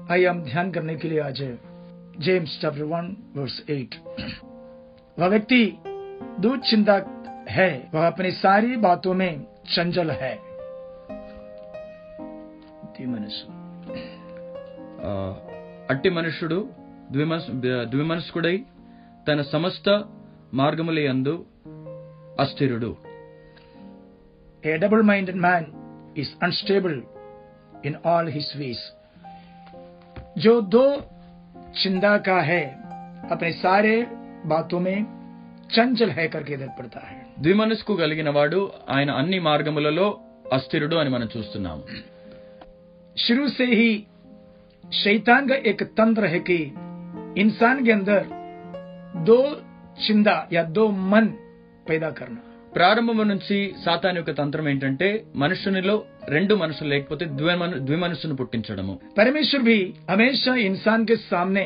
आइए हम ध्यान करने के लिए आज James chapter one verse eight वह व्यक्ति दूध चिंता है वह अपनी सारी बातों में चंचल है द्विमनस्सु। ఆ, అట్టి మనుష్యుడు ద్విమనస్ ద్విమనస్కుడై తన సమస్త మార్గముల యందు అస్థిరుడు A double-minded man is unstable in all his ways. जो दो चिंता का है अपने सारे बातों में चंचल है करके इधर पड़ता है ద్విమనస్కు కలిగిన వాడు ఆయన అన్ని మార్గములలో అస్థిరుడు అని మనం చూస్తున్నాము शुरू से ही शैतान का एक तंत्र है कि इंसान के अंदर दो चिंता या दो मन पैदा करना ప్రారంభము నుంచి సాతాన్ యొక్క తంత్రం ఏంటంటే మనుషునిలో రెండు మనసులు లేకపోతే ద్విమను ద్విమనస్సును పుట్టించడము परमेश्वर भी हमेशा इंसान के सामने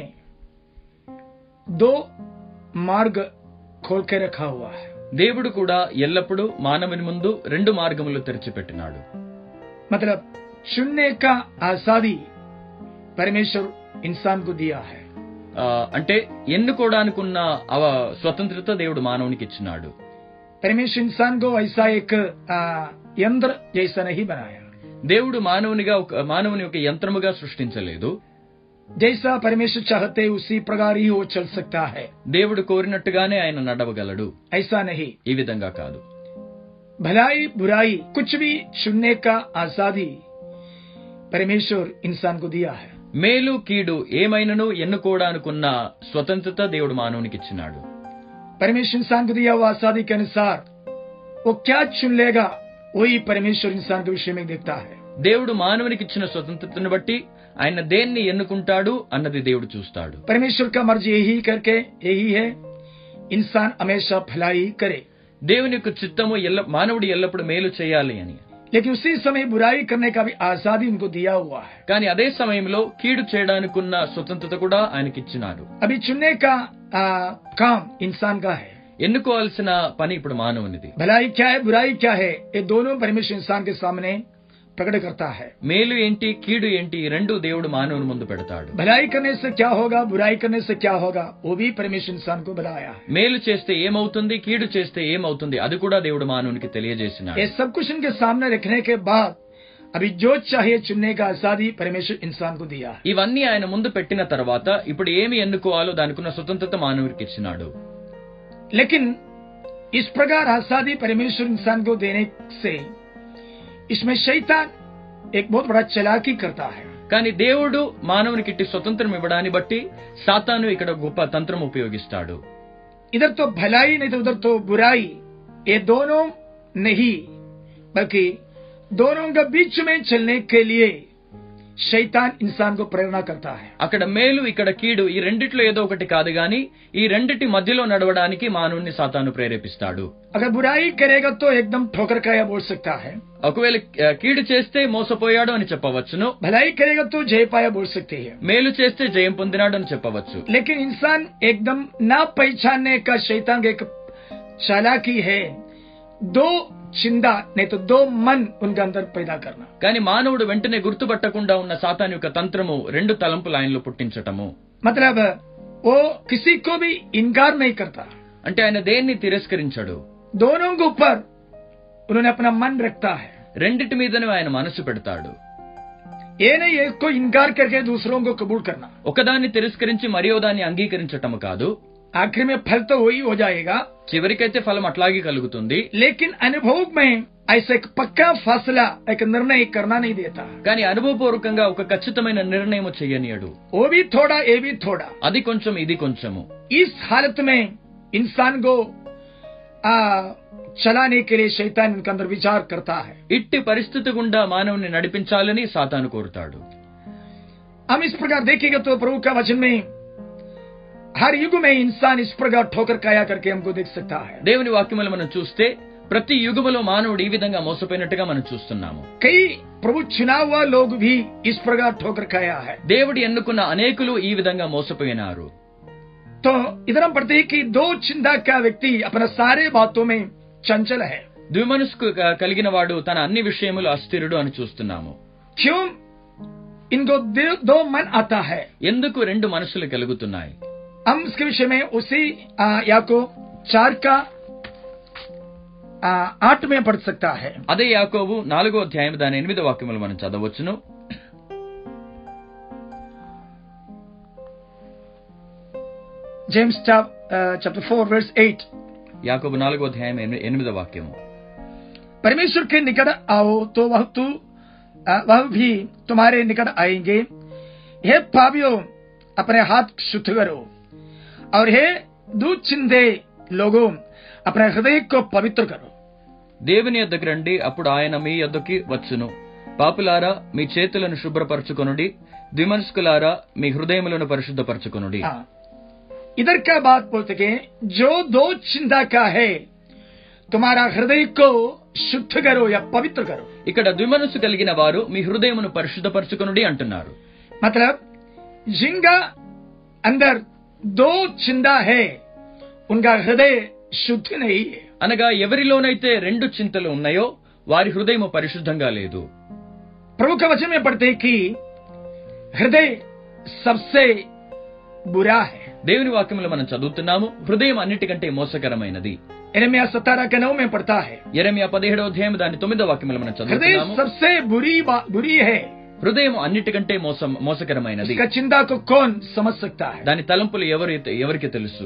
दो मार्ग खोल के रखा हुआ है దేవుడు కూడా ఎల్లప్పుడూ మానవుని ముందు రెండు మార్గములు తెరిచిపెట్టినాడు मतलब चुनने का आजादी परमेश्वर इंसान को दिया है ఆ, అంటే ఎన్నుకోవడానికున్న అవ స్వతంత్రత దేవుడు మానవునికి ఇచ్చినాడు परमेश्वर इंसान को ऐसा एक आ, यंत्र जैसा नहीं बनाया దేవుడు మానవునిగా ఒక మానవుని ఒక యంత్రముగా సృష్టించలేదు जैसा परमेश्वर चाहते उसी प्रकार ही वो चल सकता है దేవుడు కోరినట్టుగానే ఆయన నడవగలడు ऐसा नहीं ఈ విధంగా కాదు भलाई बुराई कुछ भी चुनने का आजादी परमेश्वर इंसान को दिया है మేలు కీడు ఏమైనను ఎన్నుకోవడానికున్న స్వతంత్రత దేవుడు మానవునికి ఇచ్చినాడు परमेश्वर इंसान को दिया हुआ आजादी के अनुसार वो क्या चुन लेगा वही परमेश्वर इंसान के विषय में देखता है దేవుడు మానవునికి ఇచ్చిన స్వతంత్రతను బట్టి ఆయన దేన్ని ఎన్నుకుంటాడు అన్నది దేవుడు చూస్తాడు परमेश्वर का मर्जी यही करके यही है इंसान हमेशा भलाई करे దేవుని యొక్క చిత్తము ఎల్ల మానవుడు ఎల్లప్పుడు మేలు చేయాలి అని लेकिन उसी समय बुराई करने का भी आजादी उनको दिया हुआ है కానీ అదే సమయంలో కీడు చేయడానికున్న స్వతంత్రత కూడా ఆయనకి ఇచ్చినాడు अभी चुनने का आ, काम इंसान का है ఎన్నుకోవాల్సిన పని ఇప్పుడు మానవునిది भलाई क्या है बुराई क्या है ये दोनों परमेश्वर इंसान के सामने प्रकट करता है మేలు ఏంటి కీడు ఏంటి ఈ రెండు దేవుడు మానవుని ముందు పెడతాడు भलाई करने से क्या होगा बुराई करने से क्या होगा वो भी परमेश्वर इंसान को बताया है మేలు చేస్తే ఏమవుతుంది కీడు చేస్తే ఏమవుతుంది అది కూడా దేవుడు మానవునికి తెలియజేసినాడు ये सब कुछ इनके सामने रखने के बाद अभी जो चाहिए चुनने का आजादी परमेश्वर इंसान को दिया है ఇవన్నీ ఆయన ముందు పెట్టిన తర్వాత ఇప్పుడు ఏమి ఎన్నుకోవాలో దానికున్న స్వతంత్రత మానవునికి ఇచ్చినాడు लेकिन इस प्रकार आजादी परमेश्वर इंसान को देने से इसमें शैतान एक बहुत बड़ा चलाकी करता है కానీ దేవుడు మానవునికి ఇట్టి స్వతంత్రం ఇవ్వడాన్ని బట్టి సాతాను ఇక్కడ గొప్ప తంత్రం ఉపయోగిస్తాడు इधर तो भलाई नहीं तो उधर तो बुराई ये दोनों नहीं बल्कि दोनों के बीच में चलने के लिए शैतान इंसान को प्रेरणा करता है అక్కడ మేలు ఇక్కడ కీడు ఈ రెండిట్లో ఏదో ఒకటి కాదు గాని ఈ రెండిటి మధ్యలో నడవడానికి మానవుని సాతాను ప్రేరేపిస్తాడు अगर बुराई करेगा तो एकदम ठोकर खाया बोल सकता है ఒకవేళ ఆ, కీడు చేస్తే మోసపోయాడు అని చెప్పవచ్చును भलाई करेगा तो जय पाया बोल सकते हैं మేలు చేస్తే జయం పొందినాడు అని చెప్పవచ్చు लेकिन इंसान एकदम ना पहचानने का शैतान का एक चालाकी है दो चिंता नहीं तो दो मन उनके अंदर पैदा करना కానీ మానవుడు వెంటనే గుర్తుపట్టకుండా ఉన్న సాతాను యొక్క తంత్రము రెండు తలంపులు ఆయనలో పుట్టించటము मतलब वो किसी को भी इनकार नहीं करता అంటే ఆయన దేన్ని తిరస్కరించడు दोनों के ऊपर उन्होंने अपना मन रखता है రెండిటి మీదనే ఆయన మనసు పెడతాడు ये नहीं एक को इनकार करके दूसरों को कबूल करना ఒకదాన్ని తిరస్కరించి మరియో దాన్ని అంగీకరించటము కాదు आखिर में फल तो वही हो जाएगा చివరికైతే ఫలం అట్లాగే కలుగుతుంది लेकिन अनुभव में ऐसा एक पक्का फासला एक निर्णय करना नहीं देता కానీ అనుభవపూర్వకంగా ఒక ఖచ్చితమైన నిర్ణయం చెయ్యనీయడు वो भी थोड़ा ये भी थोड़ा అది కొంచెం ఇది కొంచెము इस हालत में इंसान को आ, चलाने के लिए शैतान इनके अंदर विचार करता है ఇట్టి పరిస్థితి గుండా మానవుని నడిపించాలని సాతాను కోరుతాడు हम इस प्रकार देखेंगे तो प्रभु का वचन में हर युग में इंसान इस प्रकार ठोकर खाया करके हमको देख सकता है దేవుని వాక్యములు మనం చూస్తే ప్రతి యుగములో మానవుడు ఈ విధంగా మోసపోయినట్టుగా మనం చూస్తున్నాము कई प्रभु चुना हुआ लोग भी इस प्रकार ठोकर खाया है దేవుడు ఎన్నుకున్న అనేకులు ఈ విధంగా మోసపోయినారు तो इधर हम पढ़ते हैं कि दो चिंता का व्यक्ति अपना सारे बातों में चंचल है ద్విమనస్కు క- కలిగిన వాడు తన అన్ని విషయములు అస్థిరుడు అని చూస్తున్నాము क्यों इनको दो, दो मन आता है ఎందుకు రెండు మనసులు కలుగుతున్నాయి हम इसके विषय में उसी आ, याको चार का आ, आठ में पढ़ सकता है అదే యాకోబు నాలుగో అధ్యాయం దాని ఎనిమిదో వాక్యములు మనం చదవచ్చును James chapter four verse eight యాకోబు నాలుగో అధ్యాయం ఎని- ఎనిమిదో వాక్యము परमेश्वर के निकट आओ तो वह तू आ, वह भी तुम्हारे निकट आएंगे हे पापियों अपने हाथ शुद्ध करो और हे दूध चिंदे लोगों अपने हृदय को पवित्र करो దేవుని యొద్దకు రండి అప్పుడు ఆయన మీ యొద్దకి వచ్చును పాపులారా మీ చేతులను శుభ్రపరచుకొనుడి ద్విమనస్కులారా మీ హృదయములను పరిశుద్ధపరచుకొనుడి हाँ इधर का बात बोलते कि जो दो चिंता का है तुम्हारा हृदय को शुद्ध करो या पवित्र करो ఇక్కడ ద్విమనస్సు కలిగిన వారు మీ హృదయమును పరిశుద్ధపరచుకొనుడి అంటున్నారు मतलब जिनका अंदर दो चिंता है उनका हृदय शुद्ध नहीं है అనగా ఎవరిలోనైతే రెండు చింతలు ఉన్నాయో వారి హృదయము పరిశుద్ధంగా లేదు प्रभु का वचन में पढ़ते हैं कि हृदय सबसे बुरा है దేవుని వాక్యములు మనం చదువుతున్నాము హృదయం అన్నిటికంటే మోసకరమైనది इनमें सतारा के नौ में पढ़ता है ఎరమియా పదిహేడో అధ్యాయం దాని తొమ్మిదో వాక్యములు మనం हृदय చదువుతున్నాము सबसे बुरी बा- बुरी है హృదయం అన్నిటికంటే మోసం మోసకరమైనది इसका चिंता को कौन समझ सकता है దాని తలంపులు ఎవరి ఎవరికి తెలుసు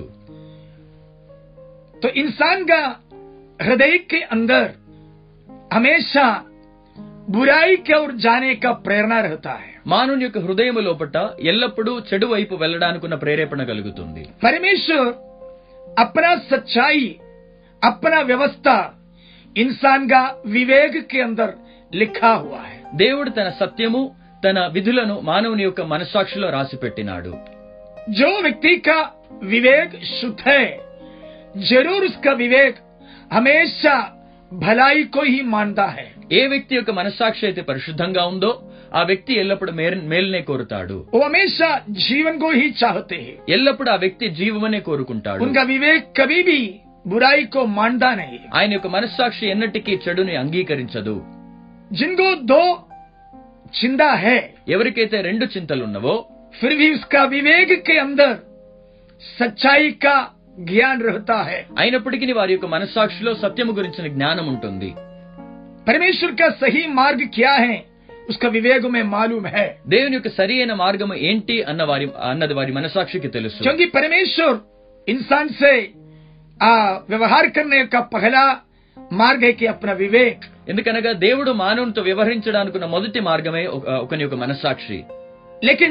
तो इंसान का हृदय के अंदर हमेशा बुराई की ओर जाने का प्रेरणा रहता है మానవుని యొక్క హృదయము లోపట ఎల్లప్పుడూ చెడు వైపు వెళ్ళడానికున్న ప్రేరేపణ కలుగుతుంది परमेश्वर अपना सच्चाई अपना व्यवस्था इंसान का विवेक के अंदर लिखा हुआ है దేవుడు తన సత్యము తన విధులను మానవుని యొక్క మనస్సాక్షిలో రాసి పెట్టినాడు जो व्यक्ति का विवेक शुद्ध है जरूर उसका विवेक हमेशा भलाई को ही मानता है ఏ వ్యక్తి యొక్క మనస్సాక్షి అయితే పరిశుద్ధంగా ఉందో ఆ వ్యక్తి ఎల్లప్పుడూ మేర- మేలునే కోరుతాడు वो हमेशा जीवन को ही चाहते हैं ఎల్లప్పుడూ ఆ వ్యక్తి జీవమనే కోరుకుంటాడు उनका विवेक कभी भी बुराई को मानता नहीं ఆయన యొక్క మనస్సాక్షి ఎన్నటికీ చెడుని అంగీకరించదు जिनको दो चिंता है ఎవరికైతే రెండు చింతలున్నవో फिर भी उसका विवेक के अंदर सच्चाई का ज्ञान रहता है అయినప్పటికీ వారి యొక్క మనస్సాక్షిలో సత్యము గురించిన జ్ఞానం ఉంటుంది परमेश्वर का सही मार्ग क्या है उसका विवेक में मालूम है దేవుని యొక్క సరి అయిన మార్గము ఏంటి అన్న వారి అన్నది వారి మనసాక్షికి తెలుసు क्योंकि परमेश्वर इंसान से आ, व्यवहार करने का पहला मार्ग है कि अपना विवेक ఎందుకనగా దేవుడు మానవునితో వ్యవహరించడానికున్న మొదటి మార్గమే ఒక- ఒకని యొక్క మనస్సాక్షి लेकिन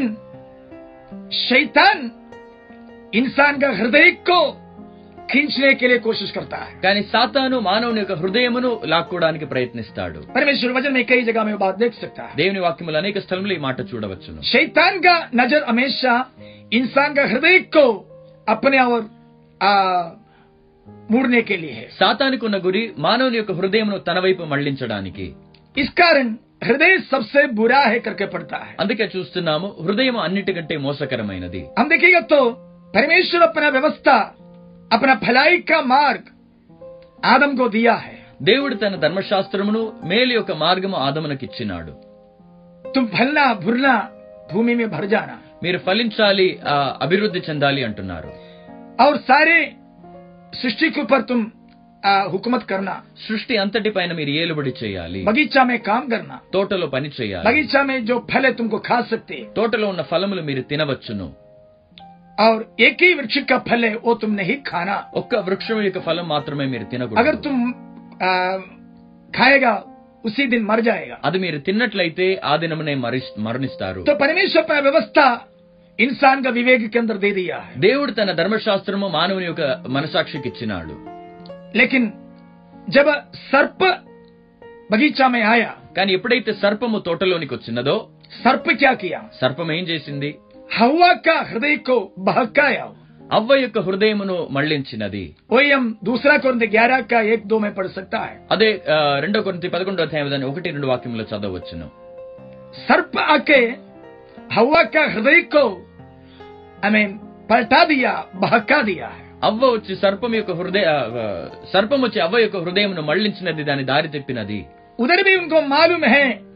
शैतान इंसान का हृदय को खींचने के लिए कोशिश करता है కానీ సాతాను మానవుని యొక్క హృదయమును లాక్కోవడానికి ప్రయత్నిస్తాడు परमेश्वर वचन में कई जगह में वो बात देख सकता है దేవుని వాక్యములు అనేక స్థలంలో ఈ మాట చూడవచ్చును शैतान का नजर हमेशा इंसान का हृदय को अपने और आ, मुड़ने के लिए है సాతానికి ఉన్న గురి మానవుని యొక్క హృదయమును తన వైపు మళ్లించడానికి इस कारण हृदय सबसे बुरा है करके पड़ता है అందుకే చూస్తున్నాము హృదయం అన్నిటికంటే మోసకరమైనది हम देखिएगा तो परमेश्वर अपना व्यवस्था अपना भलाई का मार्ग आदम को दिया है దేవుడు తన ధర్మశాస్త్రమును మేలు యొక్క మార్గము ఆదమునకిచ్చినాడు तुम फलना भुरना भूमि में भर जाना మీరు ఫలించాలి ఆ, అభివృద్ధి చెందాలి అంటున్నారు और सारे सृष्टि के ऊपर तुम आ, हुकूमत करना సృష్టి అంతటి పైన మీరు ఏలుబడి చేయాలి बगीचा में काम करना తోటలో పని చేయాలి बगीचा में जो फल है तुमको खा सकते हैं తోటలో ఉన్న ఫలములు మీరు తినవచ్చును और एक ही वृक्ष का फल है वो तुम नहीं खाना ఒక్క వృక్షం యొక్క ఫలం మాత్రమే మీరు अगर తినకూడదు तुम आ, खाएगा उसी दिन मर जाएगा అది మీరు తిన్నట్లయితే ఆ దినమునే మరిస్- మరణిస్తారు तो परमेश्वर अपना व्यवस्था इंसान का विवेक के अंदर दे दिया है దేవుడు తన ధర్మశాస్త్రము మానవుని యొక్క మనసాక్షికి ఇచ్చినాడు लेकिन जब सर्प बगीचा में आया కానీ ఎప్పుడైతే సర్పము తోటలోనికి వచ్చినదో सर्प क्या किया సర్పం ఏం చేసింది हवा का हृदय को बहकाया అవ్వ యొక్క హృదయమును మళ్లించినది वही हम दूसरा कुरंत ग्यारह का एक दो में पढ़ सकता है అదే ఆ, రెండో కొరింథీ పదకొండో అధ్యాయం దాన్ని ఒకటి రెండు వాక్యంలో చదవచ్చును सर्प आके हवा का हृदय को हमें पलटा दिया बहका दिया है అవ్వ వచ్చి సర్పం యొక్క హృదయ ఆ, సర్పం వచ్చి అవ్వ యొక్క హృదయమును మళ్లించినది దాని దారి తెప్పినది उधर भी उनको मालूम है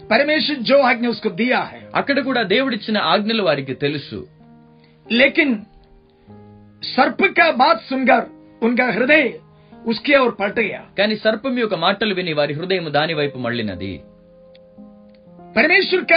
परमेश्वर जो आज्ञा उसको दिया है అక్కడ కూడా దేవుడిచ్చిన ఆజ్ఞలు వారికి తెలుసు लेकिन सर्प का बात सुनकर उनका हृदय उसकी ओर पलट गया కానీ సర్పం యొక్క మాటలు విని వారి హృదయం దాని వైపు మళ్ళినది परमेश्वर का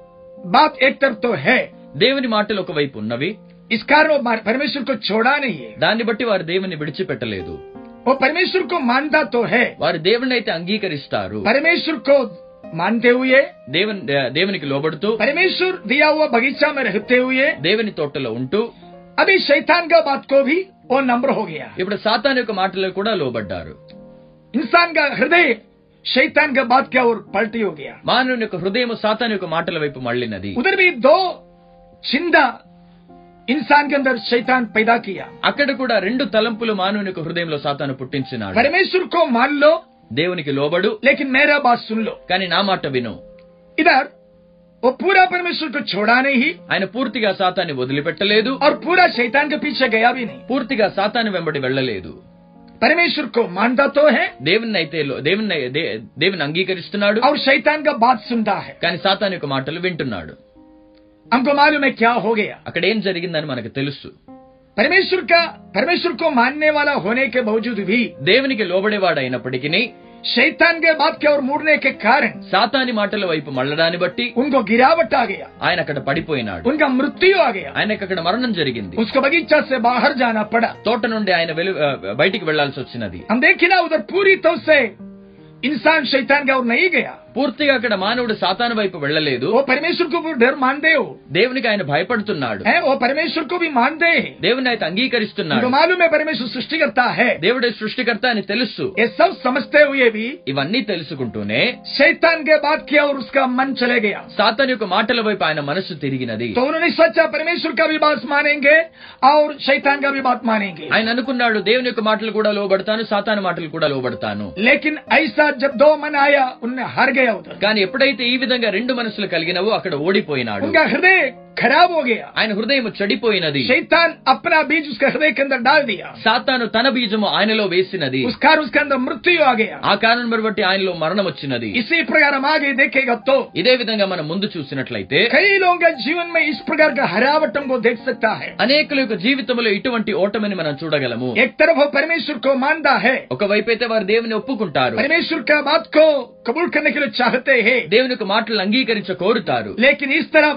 बात एक तरफ तो है దేవుని మాటలు ఒకవైపు ఉన్నవి इस कारण वो परमेश्वर को छोड़ा नहीं है దాన్ని బట్టి వారు దేవుని విడిచిపెట్టలేదు वो परमेश्वर को मानता तो है వారు దేవుని అయితే అంగీకరిస్తారు परमेश्वर को मानते हुए దేవుని దేవునికి లోబడుతూ परमेश्वर दिया हुआ बगीचा में रहते हुए దేవుని తోటలో ఉంటూ अभी शैतान का बात को भी वो नम्र हो गया ఇప్పుడు సాతాన్ యొక్క మాటలకు కూడా లోబడ్డారు इंसान का हृदय शैतान का बात क्या और पलटी हो गया మానవుని యొక్క హృదయం సాతాన్ యొక్క మాటల వైపు మళ్ళినది उधर भी दो चिंता इंसान के अंदर शैतान पैदा किया అక్కడ కూడా రెండు తలంపులు మానవుని యొక్క హృదయంలో సాతాను పుట్టించినాడు परमेश्वर को मान लो దేవునికి లోబడు लेकिन मेरा बात सुन लो కానీ నా మాట విను इधर वो पूरा परमेश्वर को छोड़ा नहीं ఆయన పూర్తిగా సాతాన్ని వదిలిపెట్టలేదు और पूरा शैतान के पीछे गया भी नहीं పూర్తిగా సాతాను వెంబడి వెళ్ళలేదు परमेश्वर को मानता तो है దేవుని అయితే లో- దేవుని దే- దేవుని అంగీకరిస్తున్నాడు और शैतान का बात सुनता है కానీ సాతాను యొక్క మాటలు వింటున్నాడు हमको मालूम है क्या हो गया అక్కడ ఏం జరిగిందని మనకు తెలుసు परमेश्वर का परमेश्वर को मानने वाला होने के बावजूद भी దేవునికి లోబడేవాడు అయినప్పటికీ शैतान के बात के और मुड़ने के कारण సాతాని మాటల వైపు మళ్ళడాన్ని బట్టి उनको गिरावट आ गया ఆయన అక్కడ పడిపోయినాడు उनका मृत्यु आ गया ఆయనకు అక్కడ మరణం జరిగింది उसको बगीचा से बाहर जाना पड़ा తోట నుండి ఆయన వెలు ఆ, బయటికి వెళ్లాల్సి వచ్చినది हम देखे ना उधर पूरी तरह से इंसान शैतान का और नहीं गया పూర్తిగా అక్కడ మానవుడు సాతాను వైపు వెళ్ళలేదు वो परमेश्वर को भी डर मानते हो దేవునికి ఆయన భయపడుతున్నాడు है वो परमेश्वर को भी मानते हैं దేవుని అయితే అంగీకరిస్తున్నాడు उनको मालूम है परमेश्वर सृष्टि करता है దేవుడే సృష్టికర్త అని తెలుసు ये सब समझते हुए भी ఇవన్నీ తెలుసుకుంటూనే शैतान के बात किया और उसका मन चले गया సాతాను యొక్క మాటల వైపు ఆయన మనస్సు తిరిగినది तो उन्होंने सोचा परमेश्वर का भी बात मानेंगे और शैतान का भी बात मानेंगे ఆయన అనుకున్నాడు దేవుని యొక్క మాటలు కూడా లోబడతాను సాతాను మాటలు కూడా లోబడతాను लेकिन ऐसा जब दो मन आया उनने हार गया उधर కానీ ఎప్పుడైతే ఈ విధంగా రెండు మనసులు కలిగినవో అక్కడ ఓడిపోయినాడు उनका हृदय खराब हो गया ఆయన హృదయం చెడిపోయినది शैतान अपना बीज उसके हृदय के अंदर डाल दिया సాతాను తన బీజము ఆయనలో వేసినది उस कारण उसके अंदर मृत्यु आ गया ఆ కారణం బట్టి ఆయనలో మరణం వచ్చినది इसी प्रकार हम आगे देखेगा तो ఇదే విధంగా మనం ముందు చూసినట్లయితే कई लोगों के जीवन में इस प्रकार का हरावट हमको देख सकता है అనేకుల యొక్క జీవితంలో ఇటువంటి ఓటమిని మనం చూడగలము एक तरफ वो परमेश्वर को मानता है ఒకవైపు అయితే వారు దేవుని ఒప్పుకుంటారు परमेश्वर का बात को कबूल करने के लिए चाहते हैं దేవుని యొక్క మాటలను అంగీకరించ కోరుతారు लेकिन इस तरफ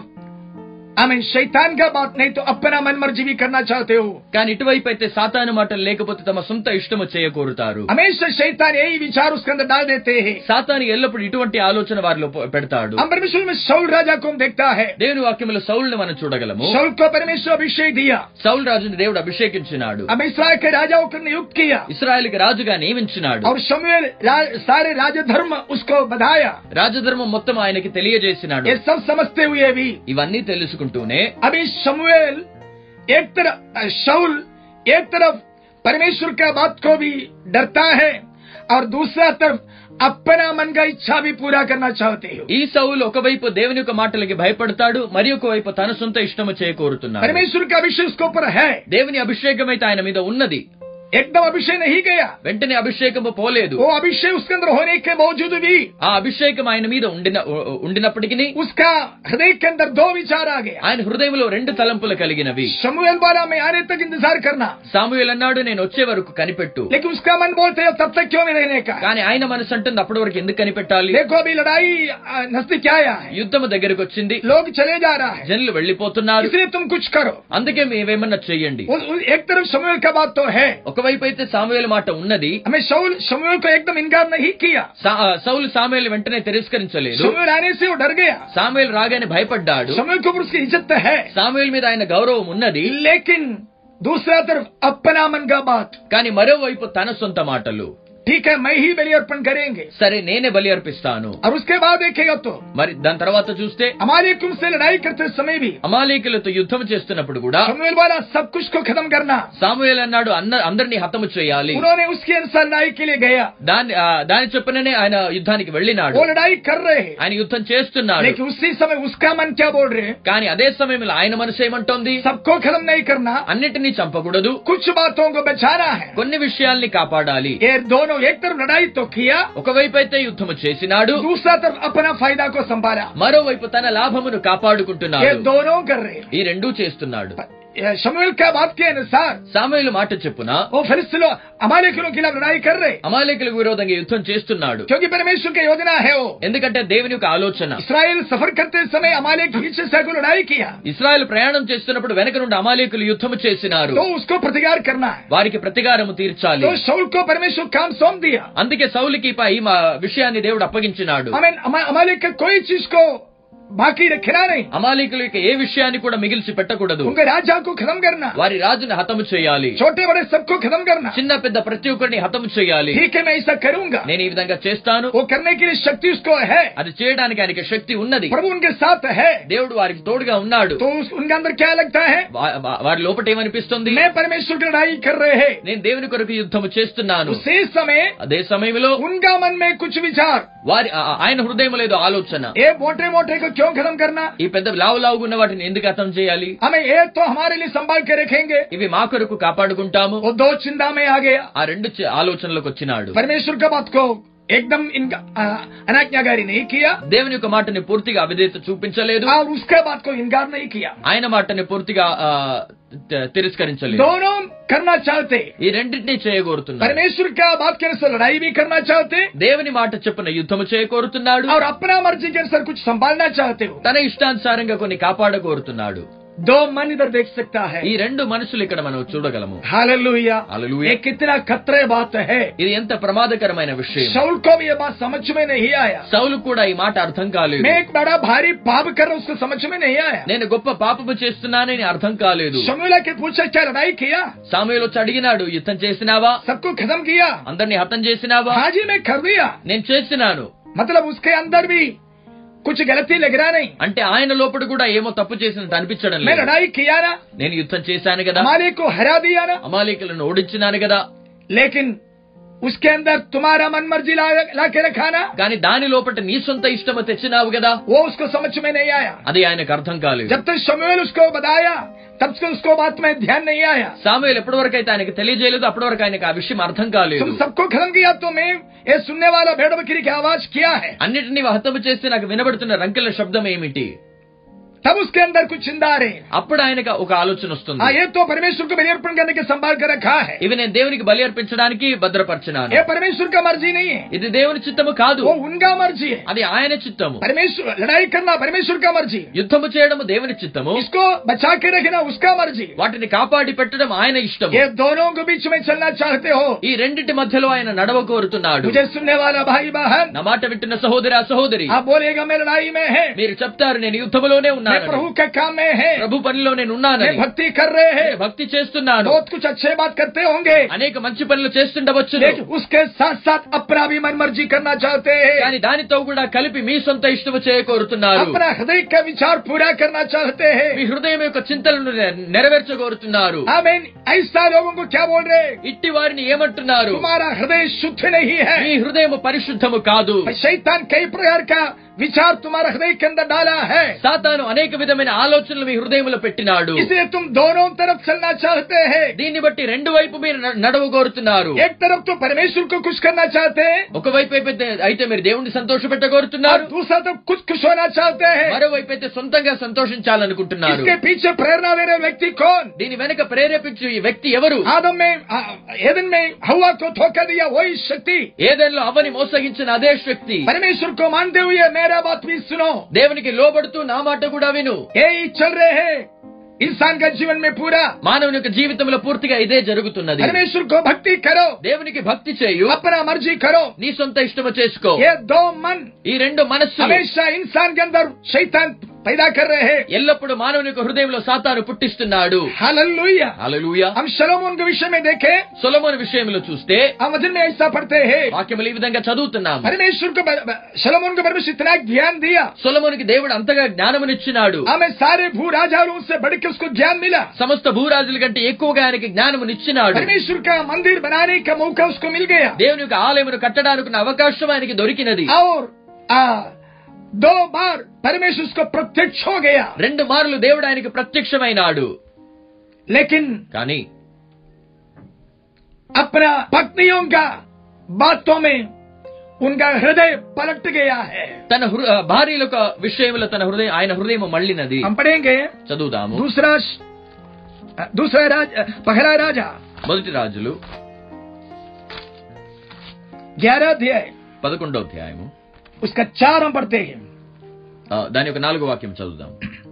हमें शैतान का बात नहीं तो अपना मन मर्जी भी करना चाहते हो కానీ ఇటువైపు అయితే సాతాను మాటలు లేకపోతే తమ సొంత ఇష్టము చేయ కోరుతారు हमेशा शैतान यही विचार उसके अंदर डाल देते हैं సాతాను ఎల్లప్పుడు ఇటువంటి ఆలోచన వారిలో పొ- పెడతాడు हम परमेश्वर में सौल राजा को हम देखता है దేవుని వాక్యములో సౌల్ని మనం చూడగలము सौल को परमेश्वर अभिषेक दिया సౌల్ రాజుని దేవుడు అభిషేకించినాడు अब इसराइल के राजाओं को नियुक्त किया ఇస్రాయల్కి రాజుగా నియమించినాడు और शमुएल रा, सारे राजधर्म उसको बधाया రాజధర్మం మొత్తం ఆయనకి తెలియజేసినాడు ये सब समझते हुए भी ఇవన్నీ తెలుసుకుంటూనే अभी शमुएल एक तरफ अ, शाऊल एक तरफ परमेश्वर का बात को भी डरता है और दूसरा तरफ अपना मन का इच्छा भी पूरा करना चाहते हो ఈ సౌలు ఒకవైపు దేవుని యొక్క మాటలకి భయపడతాడు మరి ఒకవైపు తన సొంత ఇష్టము చేయకోరుతున్నాడు परमेश्वर का अभिषेक उसके ऊपर है దేవుని అభిషేకం అయితే ఆయన మీద ఉన్నది एकदम अभिषेक नहीं गया వెంటనే అభిషేకము పోలేదు वो अभिषेक उसके अंदर होने के बावजूद भी ఆ అభిషేకం ఆయన మీద ఉండిన ఉ- ఉండినప్పటికీ उसका हृदय के अंदर दो विचार आ गया ఆయన హృదయంలో రెండు తలంపులు కలిగినవి शमुएल वाला में आने तक इंतजार करना సాముయేల్ అన్నాడు నేను వచ్చే వరకు కనిపెట్టు लेकिन उसका मन बोलते है तब तक क्यों नहीं रहने का కానీ ఆయన మనసు అంటుంది అప్పటి వరకు ఎందుకు కనిపెట్టాలి देखो अभी लड़ाई अ, नजदीक आया है యుద్ధము దగ్గరకు వచ్చింది लोग चले जा रहा है జనులు వెళ్లిపోతున్నారు इसलिए तुम कुछ करो అందుకే మేమేమన్నా చెయ్యండి उस- उस- एक तरफ शमुएल का बात तो है ఒకవైపు అయితే సాముయేల్ మాట ఉన్నది हमें शौल शमुएल को एकदम इनकार नहीं किया సా- ఆ, సౌలు సాముయేల్ వెంటనే తిరస్కరించలేదు शमुएल आने से वो डर गया సాముయేల్ రాగానే భయపడ్డాడు शमुएल के ऊपर उसकी इज्जत तो है సాముయేల్ మీద ఆయన గౌరవం ఉన్నది लेकिन दूसरा तरफ अपना मन का बात కానీ మరోవైపు తన సొంత మాటలు ठीक है मैं ही बलि अर्पण करेंगे సరే నేనే బలి అర్పిస్తాను और उसके बाद देखेगा तो మరి దాని తర్వాత చూస్తే हमारे कुम से लड़ाई करते समय भी అమాలేకులతో యుద్ధం చేస్తున్నప్పుడు కూడా शमुएल वाला सब कुछ को खत्म करना సాముయేల్ అన్నాడు అన్న అందరినీ హతము చేయాలి उन्होंने उसके अनुसार लड़ाई के लिए गया దాని ఆ, దాని చొప్పుననే ఆయన యుద్ధానికి వెళ్ళినాడు वो लड़ाई कर रहे हैं ఆయన యుద్ధం చేస్తున్నాడు लेकिन उसी समय उसका मन क्या बोल रहे हैं కానీ అదే సమయంలో ఆయన మనసు ఏమంటోంది सबको खत्म नहीं करना అన్నిటినీ చంపకూడదు कुछ बातों को बचाना है కొన్ని విషయాల్ని కాపాడాలి ये दोनों दोनों एक तरफ लड़ाई तो किया ఒకవైపు అయితే యుద్ధము చేసినాడు दूसरा तरफ अपना फायदा को संभाला మరోవైపు తన లాభమును ये కాపాడుకుంటున్నాడు दोनों कर रहे हैं ఈ రెండూ చేస్తున్నాడు शमुएल का बात के अनुसार సామూయేలు మాట చెప్పున वो फिलिस्तीनों अमालेकियों के खिलाफ लड़ाई कर रहे అమాలేకులకు విరోధంగా యుద్ధం చేస్తున్నాడు क्योंकि परमेश्वर की योजना है वो ఎందుకంటే దేవుని యొక్క ఆలోచన इसराइल सफर करते समय अमालेक पीछे से को लड़ाई किया ఇస్రాయల్ ప్రయాణం చేస్తున్నప్పుడు వెనక నుండి అమాలేకులు యుద్ధము చేసినారు तो उसको प्रतिकार करना है వారికి ప్రతికారము తీర్చాలి तो शौल को परमेश्वर काम सौंप दिया అందుకే సౌలికి పై ఈ మా విషయాన్ని దేవుడు అప్పగించినాడు हमें अमा- अमालेक का कोई चीज को बाकी रखना नहीं అమాలేకుల యొక్క ఏ విషయాన్ని కూడా మిగిల్చి పెట్టకూడదు उनके राजा को खत्म करना వారి రాజుని హతము చేయాలి छोटे बड़े सबको खत्म करना చిన్న పెద్ద ప్రతి ఒక్కరిని హతము చేయాలి ठीक है मैं ऐसा करूंगा నేను ఈ విధంగా చేస్తాను वो करने के लिए शक्ति उसको है అది చేయడానికి ఆయనకి శక్తి ఉన్నది प्रभु उनके साथ है దేవుడు వారికి తోడుగా ఉన్నాడు तो उस- उनके अंदर क्या लगता है వా- వా- వారి లోపట ఏమనిపిస్తుంది मैं परमेश्वर की लड़ाई कर रहे हैं నేను దేవుని కొరకు యుద్ధము చేస్తున్నాను उसी समय అదే సమయంలో उनका मन में कुछ विचार వారి ఆ- ఆయన హృదయం లేదు ఆలోచన ये मोटे मोटे को क्यों खत्म करना ఈ పెద్ద లావు లావుగున్న వాటిని ఎందుకు అర్థం చేయాలి हमें ये तो हमारे लिए संभाल के रखेंगे ఇవి మా కొరకు కాపాడుకుంటాము वो दो चिंता में आ गया ఆ రెండు చ- ఆలోచనలకు వచ్చినాడు परमेश्वर का बात को एकदम इनका आ, अनाज्ञाकारी नहीं किया దేవుని యొక్క మాటని పూర్తిగా అవిధేత చూపించలేదు और उसके बात को इनकार नहीं किया ఆయన మాటని పూర్తిగా ఆ, త- తిరస్కరించలేదు दोनों करना चाहते ఈ రెండింటినీ చేయగోరుతున్నాడు परमेश्वर का बात के अनुसार लड़ाई भी करना चाहते దేవుని మాట చెప్పున యుద్ధము చేయకోరుతున్నాడు और अपना मर्जी के अनुसार कुछ संभालना चाहते हो తన ఇష్టానుసారంగా కొన్ని కాపాడకోరుతున్నాడు दो मन इधर देख सकता है ఈ రెండు మనుషులు ఇక్కడ మనం చూడగలము हालेलुया हालेलुया। ये कितना खतरे बात है ఇది ఎంత ప్రమాదకరమైన విషయం शाउल को भी ये बात समझ में नहीं आया సౌలు కూడా ఈ మాట అర్థం కాలేదు मैं एक बड़ा भारी पाप कर रहा हूं, उसको समझ में नहीं आया నేను గొప్ప పాపము చేస్తున్నానని అర్థం కాలేదు शमुला के पूछा क्या लड़ाई किया సామూయేలు వచ్చి అడిగినాడు యుద్ధం చేసినావా सबको खत्म किया అందరినీ హతం చేసినావా हाँ जी मैं कर दिया నేను చేసినాను मतलब उसके अंदर भी कुछ गलती लग रहा नहीं అంటే ఆయన లోపల కూడా ఏమో తప్పు చేసినట్టు అనిపించడం मैं లేదు लड़ाई किया ना నేను యుద్ధం చేశాను కదా हमारे को हरा दिया ना అమాలికులను ఓడించినాను కదా लेकिन उसके अंदर तुम्हारा मन मर्जी ला, ला के रखा ना కానీ దాని లోపల నీ సొంత ఇష్టము తెచ్చినావు కదా वो उसको समझ में नहीं आया అది ఆయనకు అర్థం కాలేదు जब तक शमुएल उसको बताया तब से उसको बात में ध्यान नहीं आया సాముయేలు ఎప్పటి వరకు అయితే ఆయనకు తెలియజేయలేదు అప్పటి వరకు ఆయనకు ఆ విషయం అర్థం కాలేదు तुम सबको खत्म किया तो मैं ये सुनने वाला भेड़ बकरी की आवाज क्या है అన్నిటినీ హతము చేస్తే నాకు వినబడుతున్న రంకెల శబ్దం ఏమిటి तब उसके अंदर कुछ चिंता आ रही అప్పుడు ఆయనకు ఒక ఆలోచన వస్తుంది हाँ ये तो परमेश्वर को बलिअर्पण करने के संभाल कर रखा है ఇవి నేను దేవునికి బలి అర్పించడానికి భద్రపరచినాను ये परमेश्वर का मर्जी नहीं है ఇది దేవుని చిత్తము కాదు वो उनका मर्जी है అది ఆయన చిత్తము परमेश्वर लड़ाई करना परमेश्वर का मर्जी है యుద్ధము చేయడము దేవుని చిత్తము इसको बचा के रखना उसका मर्जी है వాటిని కాపాడి పెట్టడం ఆయన ఇష్టము ये दोनों के बीच में चलना चाहते हो ఈ రెండింటి మధ్యలో ఆయన నడవ కోరుతున్నాడు मुझे सुनने वाला भाई बहन నా మాట వింటున్న సహోదరి సహోదరి आप बोलेगा मैं लड़ाई में है మీరు చెప్తారు నేను యుద్ధములోనే मैं ఉన్నాను प्रभु के काम में है ప్రభు పనిలో నేను मैं ఉన్నానని भक्ति कर रहे हैं నేను భక్తి చేస్తున్నాను बहुत कुछ अच्छे बात करते होंगे అనేక మంచి పనులు చేస్తుండవచ్చు लेकिन उसके साथ साथ अपना भी मन मर्जी करना चाहते हैं కానీ దానితో కూడా కలిపి మీ సొంత ఇష్టము చేయకోరుతున్నారు अपना हृदय का विचार पूरा करना चाहते हैं మీ హృదయం యొక్క చింతలను నె- నెరవేర్చగోరుతున్నారు आमीन ऐसा लोगों को क्या बोल रहे हैं? ఇట్టి వారిని ఏమంటున్నారు तुम्हारा हृदय शुद्ध नहीं है మీ హృదయం పరిశుద్ధము కాదు शैतान कई प्रकार का विचार तुम्हारा हृदय के अंदर डाला है సాతాను అనేక విధమైన ఆలోచనలు మీ హృదయంలో పెట్టినాడు इसलिए तुम दोनों तरफ चलना चाहते हैं దీన్ని బట్టి రెండు వైపు మీరు న- నడవగోరుతున్నారు एक तरफ तो परमेश्वर को खुश करना चाहते हैं ఒకవైపు అయితే అయితే మీరు దేవుణ్ణి సంతోష और పెట్టగోరుతున్నారు दूसरा तरफ खुद खुश होना चाहते हैं మరోవైపు అయితే సొంతంగా సంతోషించాలనుకుంటున్నారు इसके पीछे प्रेरणा दे रहे व्यक्ति कौन దీని వెనక ప్రేరేపించు ఈ వ్యక్తి ఎవరు आदम में आ, एदन में हवा को धोखा दिया वही शक्ति ఏదైనా అవని మోసగించిన అదే శక్తి परमेश्वर को मानते हुए मेरा बात भी सुनो దేవునికి లోబడుతూ నా మాట కూడా విను यही चल रहे हैं इंसान का जीवन में पूरा మానవుని యొక్క జీవితంలో పూర్తిగా ఇదే జరుగుతున్నది परमेश्वर को भक्ति करो దేవునికి భక్తి చేయు अपना मर्जी करो నీ సొంత ఇష్టము చేసుకో ये दो मन ఈ రెండు మనస్సు हमेशा इंसान के अंदर शैतान पैदा कर रहे हैं ఎల్లప్పుడు మానవుని యొక్క హృదయంలో సాతాను పుట్టిస్తున్నాడు हालेलुया హల్లెలూయా हम शलोमोन के विषय में देखें సొలొమోను విషయంలో చూస్తే हम वचन में ऐसा पढ़ते हैं వాక్యములు ఈ విధంగా చదువుతున్నాం परमेश्वर को शलोमोन को परमेश्वर इतना ज्ञान दिया సొలొమోనుకి దేవుడు అంతగా జ్ఞానమునిచ్చినాడు हमें सारे भू राजाओं से बढ़ के उसको ज्ञान मिला సమస్త భూరాజుల కంటే ఎక్కువగా ఆయనకి జ్ఞానమునిచ్చినాడు परमेश्वर का मंदिर बनाने का मौका उसको मिल गया దేవుని యొక్క ఆలయమును కట్టడానికి ఉన్న అవకాశం ఆయనకి దొరికినది और आ, दो बार परमेश्वर उसको प्रत्यक्ष हो गया రెండు మార్లు దేవుడు ఆయనకి ప్రత్యక్షమైనాడు लेकिन కానీ अपना पत्नियों का बातों में उनका हृदय पलट गया है తన హృ- ఆ, భార్యల యొక్క విషయంలో తన హృదయం ఆయన హృదయం మళ్ళినది हम पढ़ेंगे చదువుదాము दूसरा दूसरा राज पहला राजा మొదటి రాజులు ग्यारह अध्याय పదకొండో అధ్యాయము उसका चार हम पढ़ते हैं ఆ, దాని యొక్క నాలుగో వాక్యం చదువుదాం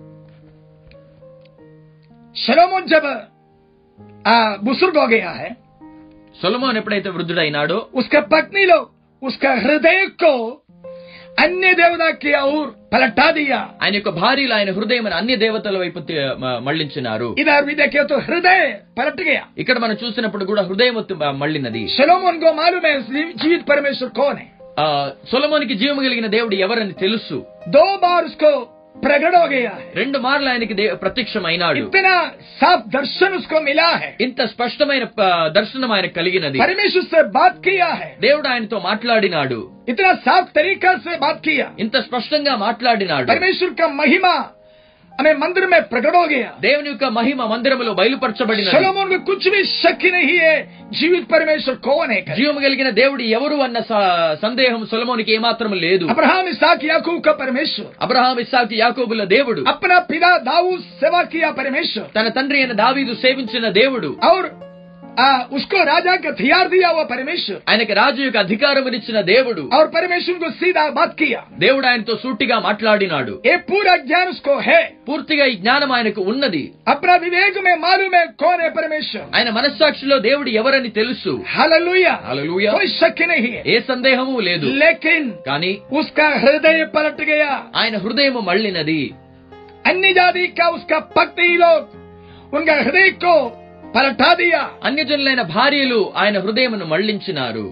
शलोमोन जब आ, बुजुर्ग हो गया है సొలమోన్ ఎప్పుడైతే వృద్ధుడైనాడో उसका पत्नी लोग उसका हृदय को अन्य देवता की ओर पलटा दिया ఆయన యొక్క భార్యలు ఆయన హృదయం అన్య దేవతల వైపు తి- మ- మళ్ళించినారు इधर भी देखे तो हृदय पलट गया ఇక్కడ మనం చూసినప్పుడు కూడా హృదయం ఒత్తి- మ- మళ్ళినది शलोमोन को मालूम है जीवित परमेश्वर कौन है ఆ సొలమోనికి జీవము కలిగిన దేవుడు ఎవరని తెలుసు दो बार उसको प्रकट हो गया है రెండు మార్లు ఆయనకి దే- ప్రత్యక్షమైనాడు इतना साफ दर्शन उसको मिला है ఇంత స్పష్టమైన ప- దర్శనం ఆయనకు కలిగినది परमेश्वर से बात किया है దేవుడు ఆయనతో మాట్లాడినాడు इतना साफ तरीका से बात किया ఇంత స్పష్టంగా మాట్లాడినాడు परमेश्वर का महिमा हमें मंदिर में प्रकट हो गया దేవుని యొక్క మహిమ మందిరములో బయలుపరచబడినది सलोमोन को कुछ भी शक नहीं है जीवित परमेश्वर कौन है జీవము కలిగిన దేవుడు ఎవరు అన్న స- సందేహం సొలమోనికి ఏమాత్రం లేదు अब्राहम इसाक याकूब का परमेश्वर అబ్రహాం ఇస్సాకు యాకోబుల దేవుడు अपना पिता दाऊद सेवा किया परमेश्वर తన తండ్రి అయిన దావీదు సేవించిన దేవుడు और आ, उसको राजा का हथियार दिया हुआ परमेश्वर ఆయనకి రాజు యొక్క అధికారం ఇచ్చిన దేవుడు और परमेश्वर को सीधा बात किया దేవుడు ఆయనతో సూటిగా మాట్లాడినాడు ये पूरा ज्ञान उसको है పూర్తిగా ఈ జ్ఞానం ఆయనకు ఉన్నది अपना विवेक में मालूम है कौन है परमेश्वर ఆయన మనస్సాక్షిలో దేవుడు ఎవరని తెలుసు हालेलुया హల్లెలూయా. कोई शक नहीं है ఏ సందేహము లేదు लेकिन కానీ उसका हृदय पलट गया ఆయన హృదయము మళ్ళినది अन्य जाति का उसका भक्ति लोग उनका हृदय को पलटा दिया అన్యజనులైన భార్యలు ఆయన హృదయమును మళ్లించినారు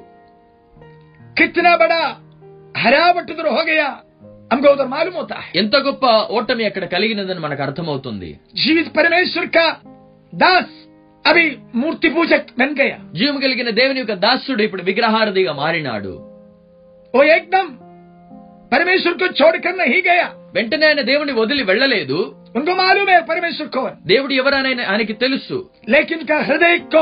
कितना बड़ा हरावट उधर हो गया हमको उधर मालूम होता है ఎంత గొప్ప ఓటమి అక్కడ కలిగినదని మనకు అర్థమవుతుంది जीवित परमेश्वर का दास अभी मूर्ति पूजक बन गया జీవము కలిగిన దేవుని యొక్క దాసుడు ఇప్పుడు విగ్రహారధిగా మారినాడు वो एकदम परमेश्वर को छोड़कर नहीं गया వెంటనే ఆయన దేవుని వదిలి వెళ్ళలేదు उनको मालूम है परमेश्वर कौन దేవుడు ఎవరనైనా ఆయనకి తెలుసు लेकिन उनका हृदय को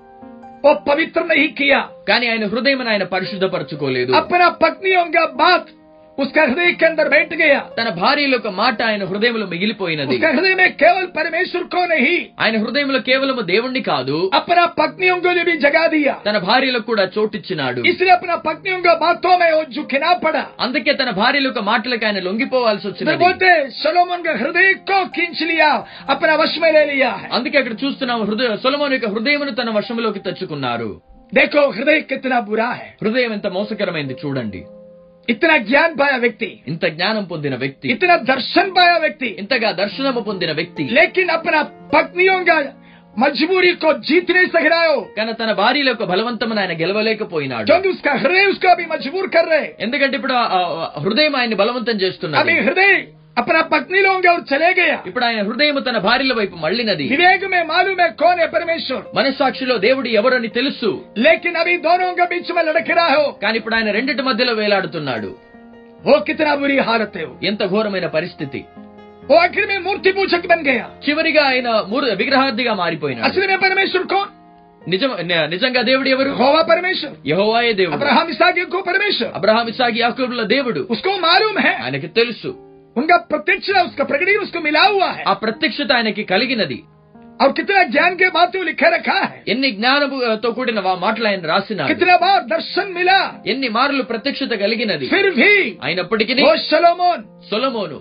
वो पवित्र नहीं किया కానీ ఆయన హృదయం ఆయన పరిశుద్ధపరచుకోలేదు अपना पत्नियों का बात उसका हृदय के अंदर बैठ गया తన భార్యల యొక్క మాట ఆయన హృదయంలో మిగిలిపోయినది उसका हृदय में केवल परमेश्वर को नहीं ఆయన హృదయంలో కేవలం దేవుణ్ణి కాదు अपना पत्नियों को भी जगा दिया తన భార్యలకు కూడా చోటిచ్చినాడు इसलिए अपना पत्नियों का बातों में वो झुकना पड़ा అందుకే తన భార్యల యొక్క మాటలకు ఆయన లొంగిపోవాల్సి फिर వచ్చినది बोलते सलोमन का हृदय को खींच लिया अपना वश में ले लिया है అందుకే అక్కడ చూస్తున్నాం హృదయ సొలమోను యొక్క హృదయమును తన వశంలోకి తెచ్చుకున్నారు देखो हृदय कितना बुरा है హృదయం ఎంత మోసకరమైంది చూడండి इतना ज्ञान पाया व्यक्ति ఇంత జ్ఞానం పొందిన వ్యక్తి इतना दर्शन पाया व्यक्ति ఇంతగా దర్శనము పొందిన వ్యక్తి लेकिन अपना पत्नियों का मजबूरी को जीत नहीं सक रहा हो కానీ తన భార్యల యొక్క బలవంతమును ఆయన గెలవలేకపోయినాడు क्योंकि उसका हृदय उसको अभी मजबूर कर रहे ఎందుకంటే ఇప్పుడు ఆ- ఆ హృదయం ఆయన్ని బలవంతం చేస్తున్నది अभी हृदय अपना पत्नी लोगों के और चले गया ఇప్పుడు ఆయన హృదయం తన భార్యల వైపు మళ్ళినది विवेक में मालूम है कौन है परमेश्वर మనస్సాక్షిలో దేవుడు ఎవరని తెలుసు लेकिन अभी दोनों के बीच में लड़क रहा हो కానీ ఇప్పుడు ఆయన రెండిటి మధ్యలో వేలాడుతున్నాడు वो कितना बुरी हालत है वो ఎంత ఘోరమైన పరిస్థితి वो आखिर में मूर्ति पूजक बन गया చివరిగా ఆయన మూర్- విగ్రహార్థిగా మారిపోయినాడు असली में परमेश्वर कौन నిజం ని- నిజంగా దేవుడు ఎవరు होवा परमेश्वर యహోవాయే దేవుడు अब्राहम इसहाक को परमेश्वर అబ్రహాం ఇసాకి యాకోబుల దేవుడు उसको मालूम है ఆయనకి తెలుసు उनका प्रत्यक्ष उसका प्रकटीकरण उसको मिला हुआ है ఆ ప్రత్యక్షత ఆయనకి కలిగినది और कितना ज्ञान के बात वो लिखा रखा है ఎన్ని జ్ఞానముతో కూడిన వా- మాటలు ఆయన రాసినాడు कितना बार दर्शन मिला ఎన్ని మార్లు ప్రత్యక్షత కలిగినది फिर भी అయినప్పటికీ वो सलोमोन సొలమోను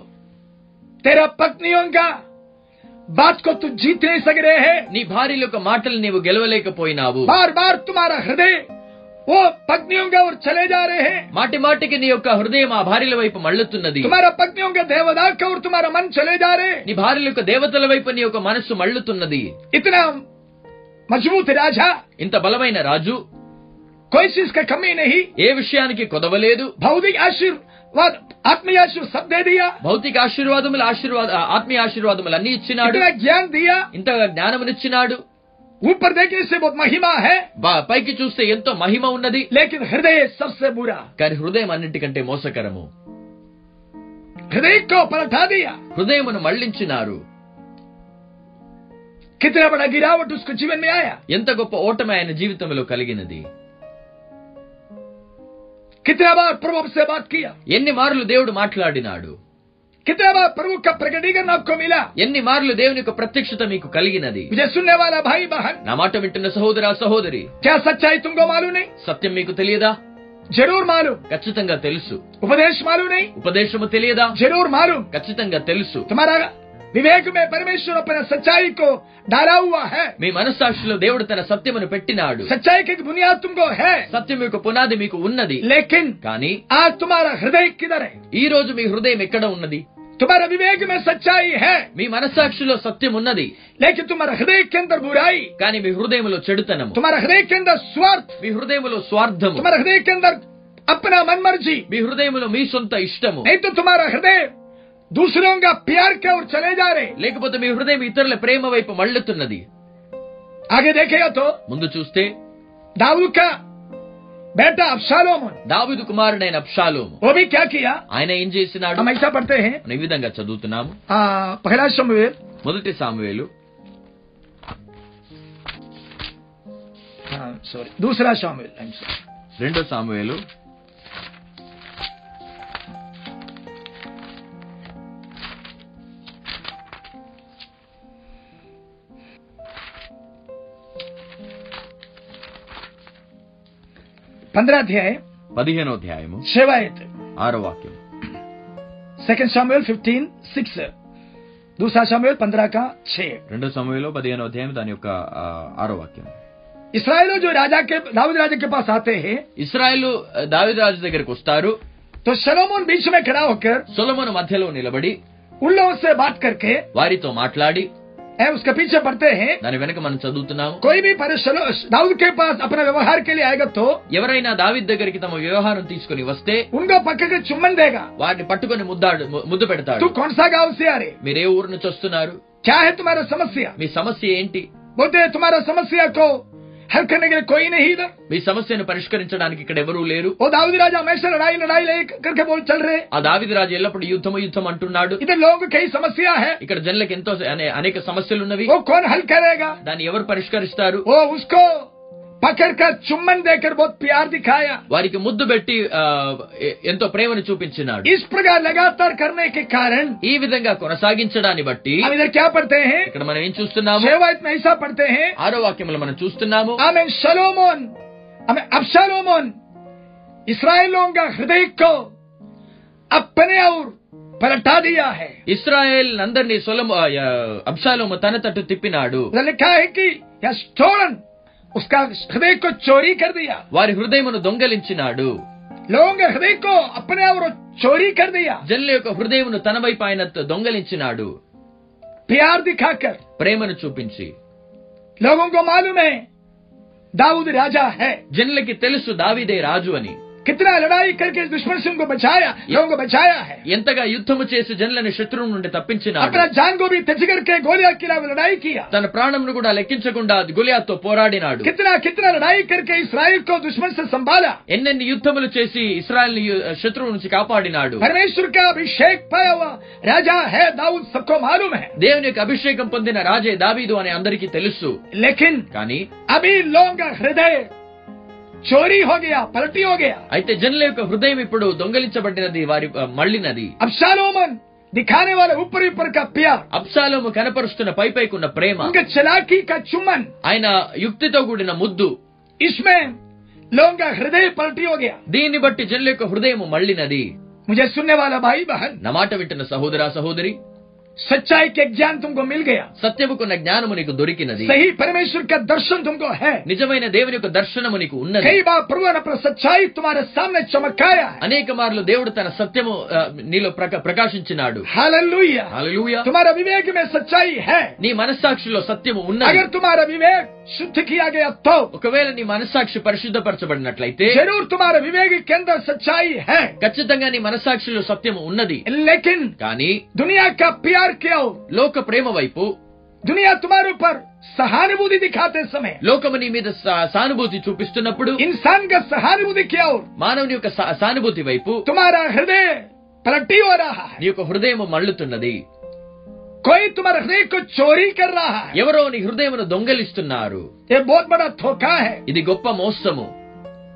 तेरा पत्नियों का बात को तू जीत नहीं सक रहे हैं నీ భార్యల యొక్క మాటలు నీవు గెలవలేకపోయినావు बार बार तुम्हारा हृदय वो पत्नियों का और चले जा रहे हैं మాటి మాటికి నీ యొక్క హృదయం ఆ భార్యల వైపు మళ్ళుతున్నది तुम्हारा पत्नियों के देवदा का और तुम्हारा मन चले जा रहे हैं నీ భార్యల యొక్క దేవతల వైపు నీ యొక్క మనస్సు మళ్ళుతున్నది इतना मजबूत राजा ఇంత బలమైన రాజు कोई चीज का कमी नहीं ఏ విషయానికి కొదవలేదు भौतिक आशीर्वाद आत्मीय आशीर्वाद सब दे दिया భౌతిక ఆశీర్వాదములు ఆశీర్వాద ఆత్మీయ ఆశీర్వాదములు అన్ని ఇచ్చినాడు इतना ज्ञान दिया ఇంత జ్ఞానమునిచ్చినాడు ऊपर देखने से बहुत महिमा है బా- పైకి చూస్తే ఎంతో మహిమ ఉన్నది लेकिन हृदय सबसे बुरा కానీ హృదయం అన్నిటికంటే మోసకరము हृदय को पलटा दिया హృదయమును మళ్లించినారు कितना बड़ा गिरावट उसको जीवन में आया ఎంత గొప్ప ఓటమి ఆయన జీవితంలో కలిగినది कितने बार प्रभु से बात किया ఎన్ని మార్లు దేవుడు మాట్లాడినాడు कितने बार प्रभु का प्रकटीकरण आपको मिला ఎన్ని మార్లు దేవుని యొక్క ప్రత్యక్షత మీకు కలిగినది मुझे सुनने वाला भाई बहन నా మాట వింటున్న సహోదరా సహోదరి क्या सच्चाई तुमको मालूम नहीं సత్యం మీకు తెలియదా जरूर मालूम ఖచ్చితంగా తెలుసు उपदेश मालूम नहीं ఉపదేశము తెలియదా जरूर मालूम ఖచ్చితంగా తెలుసు तुम्हारा विवेक में परमेश्वर अपने सच्चाई को डाला हुआ है మీ మనస్సాక్షిలో దేవుడు తన సత్యమును పెట్టినాడు सच्चाई की बुनियाद तुमको है సత్యం యొక్క పునాది మీకు ఉన్నది लेकिन కానీ आज तुम्हारा हृदय किधर है ఈ రోజు మీ హృదయం ఎక్కడ ఉన్నది तुम्हारा विवेक में सच्चाई है మీ మనస్సాక్షిలో సత్యం ఉన్నది लेकिन तुम्हारा हृदय के अंदर बुराई కానీ మీ హృదయములో చెడుతనము तुम्हारा हृदय के अंदर स्वार्थ మీ హృదయములో స్వార్థము तुम्हारा हृदय के अंदर अपना मन मर्जी మీ హృదయములో మీ సొంత ఇష్టము नहीं तो तुम्हारा हृदय दूसरों का प्यार की ओर चले जा रहे లేకపోతే మీ హృదయం ఇతరుల ప్రేమ వైపు మళ్ళుతున్నది आगे देखेगा तो ముందు చూస్తే दाऊद का बेटा अबशालोम దావిదు కుమారుడైన అబ్షాలోము वो भी क्या किया ఆయన ఏం చేసినాడు हम ऐसा पढ़ते हैं మనం ఈ విధంగా చదువుతున్నాము आ, पहला शमूएल మొదటి సామువేలు हाँ सॉरी दूसरा शमूएल I'm sorry. రెండో సామువేలు पंद्रह अध्याय పదిహేనో అధ్యాయము शेवायत ఆరో వాక్యం सेकंड शमूएल फिफ्टीन सिक्स दूसरा शमूएल पंद्रह का छह రెండో సమయంలో పదిహేనో అధ్యాయం దాని యొక్క ఆ, ఆరో వాక్యం इसराइलो जो राजा के दाऊद राजा के पास आते हैं ఇస్రాయేలు దావిద రాజు దగ్గరికి వస్తారు तो शलोमोन बीच में खड़ा होकर సొలొమోను మధ్యలో నిలబడి उन लोगों से बात करके వారితో మాట్లాడి है, उसके पीछे पढ़ते हैं దాని వెనక మనం చదువుతున్నాము कोई भी पर शलो- दाऊद के पास अपना व्यवहार के लिए आएगा तो ఎవరైనా దావిద్ దగ్గరికి తమ వ్యవహారం తీసుకుని వస్తే उनको पक्के के चुम्बन देगा వారిని పట్టుకొని ముద్దాడు ము- ముద్దు तू పెడతాడు कौन सा गांव से आ रहे మీరే ఊరు నుంచి వస్తున్నారు क्या है तुम्हारा समस्या మీ సమస్య ఏంటి बोलते हैं तुम्हारा समस्या को हल करने के लिए कोई नहीं इधर మీ సమస్యను పరిష్కరించడానికి ఇక్కడ ఎవరూ లేరు वो दाऊद राजा हमेशा लड़ाई लड़ाई ले करके बोल चल रहे ఆ దావిద రాజు ఎల్లప్పుడు యుద్ధము యుద్ధం అంటున్నాడు इधर लोगों को कई समस्या है ఇక్కడ జనులకు ఎంతో అనే- అనేక సమస్యలు ఉన్నవి वो कौन हल करेगा దాన్ని ఎవరు పరిష్కరిస్తారు वो उसको पकड़ कर चुम्बन देकर बहुत प्यार दिखाया వారికి ముద్దు పెట్టి ఆ, ఎ- ఎంతో ప్రేమను చూపించినాడు इस प्रकार लगातार करने के कारण ఈ విధంగా కొనసాగించడాన్ని బట్టి हम इधर क्या पढ़ते हैं ఇక్కడ మనం ఏం చూస్తున్నాము शेवायत में ऐसा पढ़ते हैं ఆరో వాక్యంలో మనం చూస్తున్నాము हमें शलोमोन हमें अबशालोमोन इसराइलों का हृदय को अपने और पलटा दिया है ఇస్రాయేల్ అందరినీ సొలము ఆ, ఆ, అబ్షాలోము తన తట్టు తిప్పినాడు उधर लिखा है कि यह स्टोलन उसका हृदय को चोरी कर दिया వారి హృదయమును దొంగలించినాడు लोगों के हृदय को अपने और चोरी कर दिया జనుల యొక్క హృదయమును తన వైపు ఆయన దొంగలించినాడు प्यार दिखाकर ప్రేమను చూపించి लोगों को मालूम है दाऊद राजा है జనులకి తెలుసు దావిదే రాజు అని कितना लड़ाई करके इस दुश्मन से उनको बचाया लोगों को बचाया है ఎంతగా యుద్ధము చేసి జనులను శత్రువు నుండి తప్పించినాడు अपना जान को भी त्यज करके गोलिया के खिलाफ लड़ाई किया తన ప్రాణంను కూడా లెక్కించకుండా గులియాతో పోరాడినాడు कितना कितना लड़ाई करके इसराइल को दुश्मन से संभाला ఎన్నెన్ని యుద్ధములు చేసి ఇస్రాయల్ శత్రువు నుంచి కాపాడినాడు परमेश्वर का अभिषेक पाया हुआ राजा है दाऊद सबको मालूम है దేవుని యొక్క అభిషేకం పొందిన రాజే దావీదు అని అందరికీ తెలుసు लेकिन కానీ अभी लोगों का हृदय चोरी हो गया पलटी हो गया అయితే జనుల యొక్క హృదయం ఇప్పుడు దొంగలించబడినది వారి ఆ, మళ్ళినది अब शालोमन दिखाने वाले ऊपर ऊपर का प्यार అబ్సాలోము కనపరుస్తున్న పై పైకున్న ప్రేమ उनके चलाकी का चुम्बन ఆయన యుక్తితో కూడిన ముద్దు इसमें लोगों का हृदय पलटी हो गया దీన్ని బట్టి జనుల యొక్క హృదయం మళ్ళినది मुझे सुनने वाला भाई बहन నా మాట వింటున్న సహోదరా సహోదరి सच्चाई के ज्ञान तुमको मिल गया సత్యముకున్న జ్ఞానము నీకు దొరికినది सही परमेश्वर का दर्शन तुमको है నిజమైన దేవుని యొక్క దర్శనము నీకు ఉన్నది कई बार प्रभु ने अपना सच्चाई तुम्हारे सामने चमकाया है అనేక మార్లు దేవుడు తన సత్యము ఆ, నీలో ప్రక- ప్రకాశించినాడు हालेलुया హల్లెలూయా तुम्हारा विवेक में सच्चाई है నీ మనస్సాక్షిలో సత్యము ఉన్నది अगर तुम्हारा विवेक शुद्ध किया गया तो ఒకవేళ నీ మనస్సాక్షి పరిశుద్ధపరచబడినట్లయితే जरूर तुम्हारे विवेक के अंदर सच्चाई है ఖచ్చితంగా నీ మనస్సాక్షిలో సత్యము ఉన్నది लेकिन కానీ दुनिया का प्यार क्यों లోక ప్రేమ వైపు दुनिया तुम्हारे ऊपर सहानुभूति दिखाते समय లోకము నీ మీద సా- సానుభూతి చూపిస్తున్నప్పుడు इंसान का सहानुभूति क्या हो మానవుని యొక్క సా- సానుభూతి వైపు तुम्हारा हृदय पलटी हो रहा है నీ యొక్క హృదయం మళ్ళుతున్నది कोई तुम्हारे हृदय को चोरी कर रहा है ఎవరో నీ హృదయమును దొంగలిస్తున్నారు ये बहुत बड़ा धोखा है ఇది గొప్ప మోసము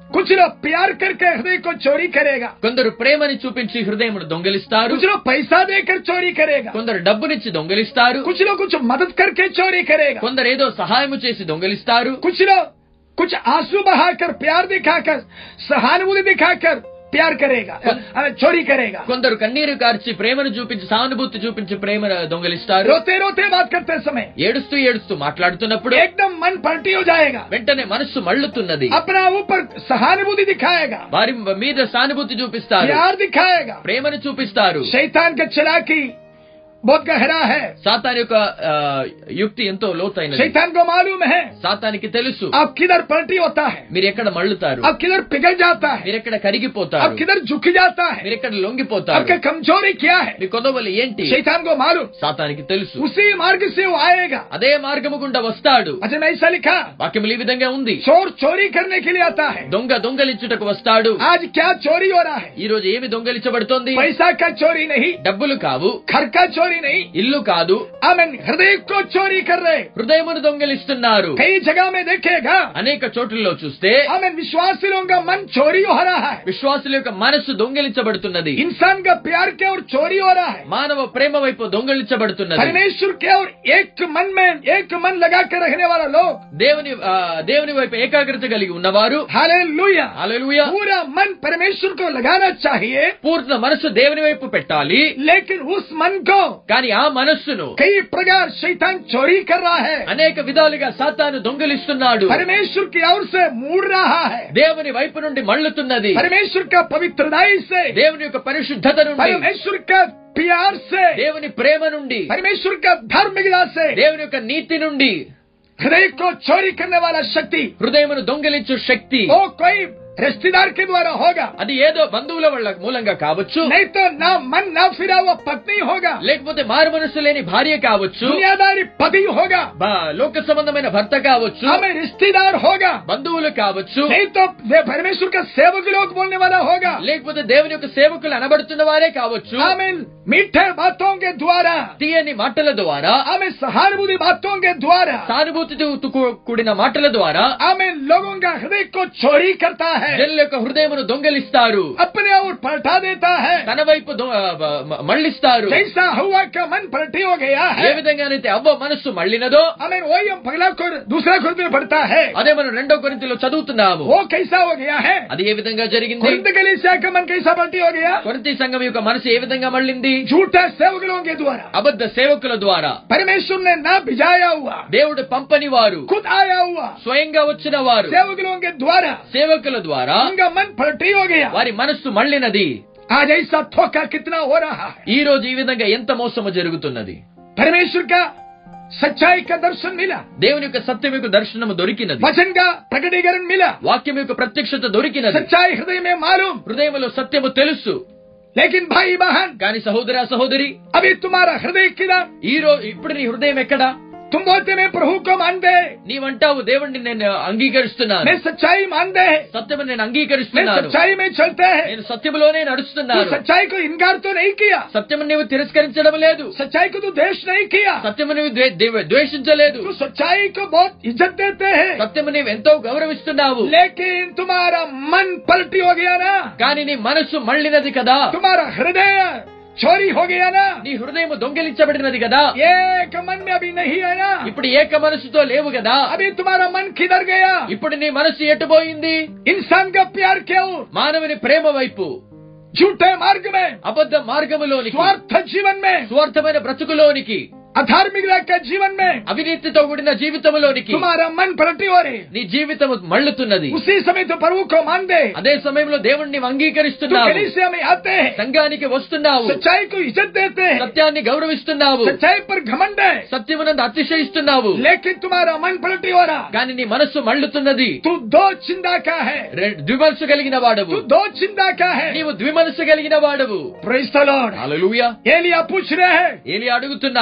कुछ लोग प्यार करके हृदय को चोरी करेगा కొందరు ప్రేమని చూపించి హృదయమును దొంగిలిస్తారు कुछ लोग पैसा देकर चोरी करेगा కొందరు డబ్బునిచ్చి దొంగిలిస్తారు कुछ लोग कुछ मदद करके चोरी करेगा కొందరు ఏదో సహాయము చేసి దొంగిలిస్తారు कुछ लोग कुछ आंसू बहाकर प्यार दिखाकर सहानुभूति दिखाकर प्यार करेगा अ, चोरी करेगा కొందరు కన్నీరు కార్చి ప్రేమను చూపించి సానుభూతి చూపించి ప్రేమ దొంగిలిస్తారు रोते रोते बात करते समय ఏడుస్తూ ఏడుస్తూ మాట్లాడుతున్నప్పుడు एकदम मन पलटी हो जाएगा వెంటనే మనస్సు మళ్ళుతున్నది अपना ऊपर सहानुभूति दिखाएगा వారి మీద సానుభూతి చూపిస్తారు प्यार दिखाएगा ప్రేమను చూపిస్తారు शैतान का चलाकी बहुत गहरा है సాతాన్ యొక్క ఆ, యుక్తి ఎంతో లోతైనది शैतान को मालूम है సాతానికి తెలుసు आप किधर पलटी होता है మీరు ఎక్కడ మళ్ళుతారు आप किधर पिघल जाता है మీరు ఎక్కడ కరిగిపోతారు आप किधर झुक जाता है మీరు ఎక్కడ లొంగిపోతారు आपका कमजोरी क्या है మీ కొదవలు ఏంటి शैतान को मालूम సాతానికి తెలుసు उसी मार्ग से वो आएगा అదే మార్గము గుండా వస్తాడు अच्छा मैं ऐसा लिखा వాక్యములు ఈ విధంగా ఉంది चोर चोरी करने के लिए आता है దొంగ దొంగలించుటకు వస్తాడు आज क्या चोरी हो रहा है ఈ రోజు ఏమి దొంగలించబడుతోంది पैसा का चोरी नहीं డబ్బులు కావు घर का चोरी नहीं ఇల్లు కాదు आमन हृदय को चोरी कर रहे హృదయమును దొంగలిస్తున్నారు कई जगह में देखेगा అనేక చోట్లలో చూస్తే आमन विश्वासियों का मन चोरी हो रहा है విశ్వాసుల యొక్క మనస్సు దొంగలించబడుతున్నది इंसान का प्यार की ओर चोरी हो रहा है మానవ ప్రేమ వైపు దొంగలించబడుతున్నది परमेश्वर के ओर एक मन में एक मन लगा कर रखने वाला लोग దేవుని ఆ, దేవుని వైపు ఏకాగ్రత కలిగి ఉన్నవారు हालेलुया హల్లెలూయా पूरा मन परमेश्वर को लगाना चाहिए పూర్ణ మనస్సు దేవుని వైపు పెట్టాలి लेकिन उस मन को కానీ ఆ మనస్సును कई प्रकार शैतान चोरी कर रहा है అనేక విధాలుగా సాతాను దొంగలిస్తున్నాడు परमेश्वर की ओर से मुड़ रहा है దేవుని వైపు నుండి మళ్ళుతున్నది परमेश्वर का पवित्रताई से దేవుని యొక్క పరిశుద్ధత నుండి परमेश्वर का प्यार से దేవుని ప్రేమ నుండి परमेश्वर का धार्मिकता से దేవుని యొక్క నీతి నుండి हृदय को चोरी करने वाला शक्ति హృదయమును దొంగిలించు శక్తి वो कोई रिश्तेदार के द्वारा होगा అది ఏదో బంధువుల వల్ల మూలంగా కావచ్చు नहीं तो ना मन ना फिरा हुआ पत्नी होगा లేకపోతే మారు మనస్సు లేని భార్య కావచ్చు दुनियादारी पति होगा బా- లోక సంబంధమైన భర్త కావచ్చు हमें रिश्तेदार होगा బంధువులు కావచ్చు नहीं तो दे- परमेश्वर का सेवक लोग बोलने वाला होगा లేకపోతే దేవుని యొక్క సేవకులు అనబడుతున్న వారే కావచ్చు हमें मीठे बातों के द्वारा తీయని మాటల ద్వారా हमें सहानुभूति बातों के द्वारा సానుభూతితో కూ- కూడిన మాటల ద్వారా हमें लोगों का हृदय को चोरी करता है జనుల యొక్క హృదయమును దొంగలిస్తారు अपने ओर पलटा देता है తన వైపు దొ- ఆ, బ- మ- మళ్ళిస్తారు जैसा हुआ का मन पलटी हो गया ఏ है విధంగానైతే అవ్వ మనస్సు మళ్ళినదో हमें वही हम पगला को दूसरा खुद में पड़ता है అదే మనం రెండో కొరింతలో చదువుతున్నాము वो कैसा हो गया है అది ఏ విధంగా జరిగింది कुरिंद कलीसिया का मन कैसा पलटी हो गया కొరింతి సంఘం యొక్క మనసు ఏ విధంగా మళ్ళింది झूठे सेवकों के द्वारा అబద్ధ సేవకుల ద్వారా परमेश्वर ने ना भिजाया हुआ దేవుడు పంపని వారు खुद आया हुआ స్వయంగా వచ్చిన వారు सेवकों के द्वारा సేవకుల ద్వారా उनका मन पलटी हो गया వారి మనస్సు మళ్ళినది आज ऐसा धोखा कितना हो रहा है ఈ రోజు ఈ విధంగా ఎంత మోసము జరుగుతున్నది परमेश्वर का सच्चाई का दर्शन मिला దేవుని యొక్క సత్యం యొక్క దర్శనము దొరికినది वचन का प्रकटीकरण मिला వాక్యం యొక్క ప్రత్యక్షత దొరికినది सच्चाई हृदय में मालूम హృదయంలో సత్యము తెలుసు लेकिन भाई बहन కానీ సహోదర సహోదరి अभी तुम्हारा हृदय किधर ఈ రోజు ఇప్పుడు నీ హృదయం ఎక్కడా तुम बोलते मैं प्रभु को मानते నీవంటావు దేవుణ్ణి నేను అంగీకరిస్తున్నాను मैं सच्चाई मानते हैं సత్యము నేను मैं అంగీకరిస్తున్నాను सच्चाई में चलते हैं నేను సత్యములోనే तू నడుస్తున్నాను सच्चाई को इनकार तो नहीं किया సత్యము నీవు తిరస్కరించడం లేదు सच्चाई को तू देश नहीं किया సత్యము నీవు ద్వే- ద్వే- ద్వేషించలేదు तू सच्चाई को बहुत इज्जत देते हैं సత్యము నీవు ఎంతో గౌరవిస్తున్నావు लेकिन तुम्हारा मन पलटी हो गया ना కానీ నీ మనస్సు మళ్ళినది కదా तुम्हारा हृदय चोरी हो गया ना నీ హృదయం దొంగిలించబడినది కదా एक मन में अभी नहीं है ना ఇప్పుడు ఏక మనసుతో లేవు కదా अभी तुम्हारा मन किधर गया ఇప్పుడు నీ మనస్సు ఎటుపోయింది इंसान का प्यार क्यों మానవుని ప్రేమ వైపు झूठे मार्ग में అబద్ధ మార్గములోనికి स्वार्थ जीवन में స్వార్థమైన బ్రతుకులోనికి अधार्मिकता के जीवन में అవినీతితో కూడిన జీవితంలోనికి तुम्हारा मन पलटी हो रही నీ జీవితం మళ్ళుతున్నది उसी समय तो प्रभु को मान दे అదే సమయంలో దేవుణ్ణి तो అంగీకరిస్తున్నావు कलीसिया में आते हैं సంఘానికి వస్తున్నావు सच्चाई को इज्जत देते हैं సత్యాన్ని గౌరవిస్తున్నావు सच्चाई पर घमंड है సత్యమునందు అతిశయిస్తున్నావు लेकिन तुम्हारा मन पलटी हो रहा కానీ నీ మనస్సు మళ్ళుతున్నది तू दो चिंता का है రె- ద్విమనసు కలిగిన వాడవు तू दो चिंता का है నీవు ద్విమనసు కలిగిన వాడవు Praise the Lord. హల్లెలూయా एलिया पूछ रहे हैं ఏలి అడుగుతున్నాడు ओ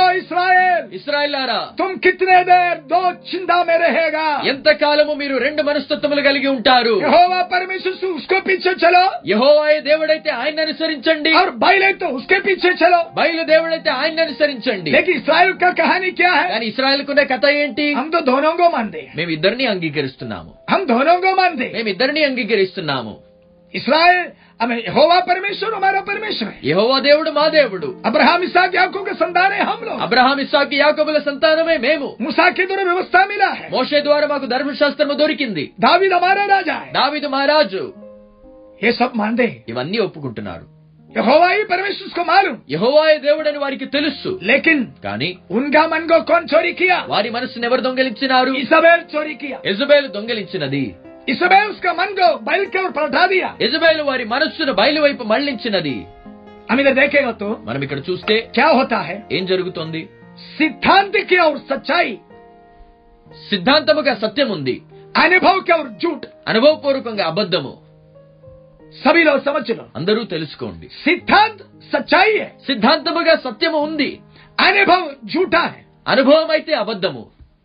इसराइल ఇస్రాయిల్లారా तुम कितने देर दो चिंता में रहेगा ఎంత కాలము మీరు రెండు మనస్తత్వములు కలిగి ఉంటారు यहोवा परमेश्वर से उसको पीछे चलो యహోవాయ దేవుడైతే ఆయన అనుసరించండి और बैले तो उसके पीछे चलो బయలు దేవుడైతే ఆయన అనుసరించండి लेकिन इसराइल का कहानी क्या है కానీ ఇస్రాయల్ కునే కథ ఏంటి हम तो दोनों को मानते हैं మేము ఇద్దరిని అంగీకరిస్తున్నాము हम दोनों को मानते हैं మేము ఇద్దరిని అంగీకరిస్తున్నాము इसराइल हमें यहोवा परमेश्वर हमारा परमेश्वर है యహోవా దేవుడు మా దేవుడు अब्राहम इसहाक याकूब के संतान है हम लोग అబ్రహాం ఇస్సాకి యాకోబుల సంతానమే మేము मूसा के द्वारा व्यवस्था मिला है మోషే ద్వారా మాకు ధర్మశాస్త్రము దొరికింది दावीद हमारा राजा है దావిదు మహారాజు ये सब मानते हैं ఇవన్నీ ఒప్పుకుంటున్నారు यहोवा ही परमेश्वर उसको मालूम యహోవాయ దేవుడని వారికి తెలుసు लेकिन కానీ उनका मन को कौन चोरी किया వారి మనసును ఎవరు దొంగలించినారు इसबेल चोरी किया ఎజబేలు దొంగలించినది इसबेल उसका मन को बैल के ओर पलटा दिया ఎజబేలు వారి మనస్సును బయలు వైపు మళ్లించినది हम इधर देखेगा तो మనం ఇక్కడ చూస్తే क्या होता है ఏం జరుగుతోంది सिद्धांत की और सच्चाई సిద్ధాంతముగా సత్యం ఉంది अनुभव की और झूठ అనుభవపూర్వకంగా అబద్ధము सभी लोग समझ लो అందరూ తెలుసుకోండి सिद्धांत सच्चाई है సిద్ధాంతముగా సత్యము ఉంది अनुभव झूठा है అనుభవం అయితే అబద్ధము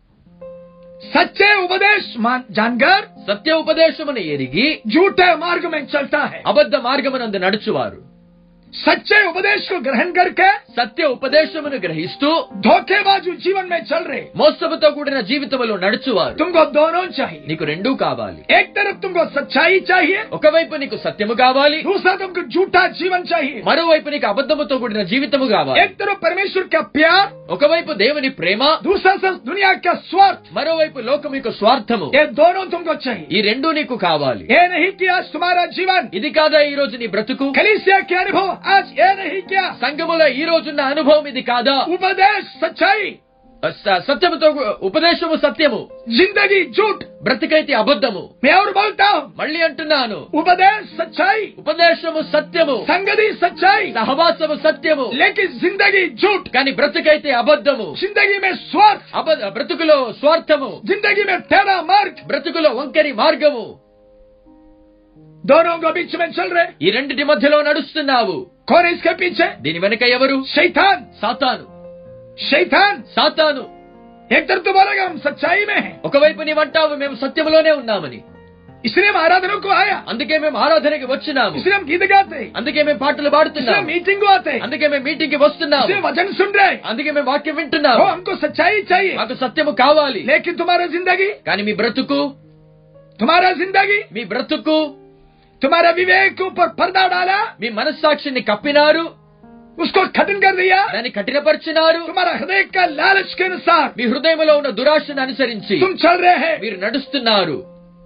सच्चे उपदेश मान- जानकर సత్య ఉపదేశమును ఎరిగి झूठे मार्ग में चलता है అబద్ధ మార్గమునందు నడుచువారు सच्चे उपदेश को ग्रहण करके సత్య ఉపదేశమును గ్రహిస్తూ धोखेबाजू जीवन में चल रहे మోసముతో కూడిన జీవితములో నడుచువారు तुमको दोनों चाहिए నీకు రెండూ కావాలి एक तरफ तुमको सच्चाई चाहिए ఒకవైపు నీకు సత్యము కావాలి दूसरा तुमको झूठा जीवन चाहिए మరోవైపు నీకు అబద్ధముతో కూడిన జీవితము కావాలి एक तरफ परमेश्वर का प्यार ఒకవైపు దేవుని ప్రేమ दूसरा तरफ दुनिया का स्वार्थ మరోవైపు లోకం యొక్క స్వార్థము ये दोनों तुमको चाहिए ఈ రెండూ నీకు కావాలి ये नहीं कि आज तुम्हारा जीवन ఇది కాదా ఈ రోజు నీ బ్రతుకు कलिसिया के अनुभव आज ये नहीं क्या సంఘములో ఈ రోజున్న అనుభవం ఇది కాదా उपदेश सच्चाई స- సత్యముతో కూ- ఉపదేశము సత్యము जिंदगी झूठ బ్రతికైతే అబద్ధము मैं और बोलता हूँ మళ్ళీ అంటున్నాను उपदेश सच्चाई ఉపదేశము సత్యము संगति सच्चाई సహవాసము సత్యము लेकिन जिंदगी झूठ కానీ బ్రతుకైతే అబద్ధము जिंदगी में स्वार्थ అబద్ధ బ్రతుకులో స్వార్థము जिंदगी में टेढ़ा मार्ग బ్రతుకులో వంకరి మార్గము दोनों को बीच में चल रहे ఈ రెండిటి మధ్యలో నడుస్తున్నావు कौन है इसके पीछे దీని వెనుక ఎవరు शैतान సాతాను शैतान సాతాను एक तरफ तो बोलेगा हम सच्चाई में हैं ఒకవైపు నీవంటావు మేము సత్యములోనే ఉన్నామని इसलिए हम आराधना को आया అందుకే మేము ఆరాధనకి వచ్చినాము इसलिए हम गीत गाते हैं అందుకే మేము పాటలు इसलिए పాడుతున్నాము मीटिंग को आते हैं అందుకే మేము మీటింగ్ కి వస్తున్నాము इसलिए वचन सुन रहे हैं అందుకే మేము వాక్యం वो వింటున్నాము हमको सच्चाई चाहिए మాకు సత్యము కావాలి लेकिन तुम्हारा जिंदगी కానీ మీ బ్రతుకు तुम्हारा जिंदगी మీ బ్రతుకు तुम्हारा विवेक के ऊपर पर्दा डाला మీ మనస్సాక్షిని కప్పినారు उसको खत्म कर दिया దాన్ని కఠినపరిచినారు तुम्हारा हृदय का लालच के अनुसार మీ హృదయంలో ఉన్న దురాశను అనుసరించి तुम चल रहे हैं మీరు నడుస్తున్నారు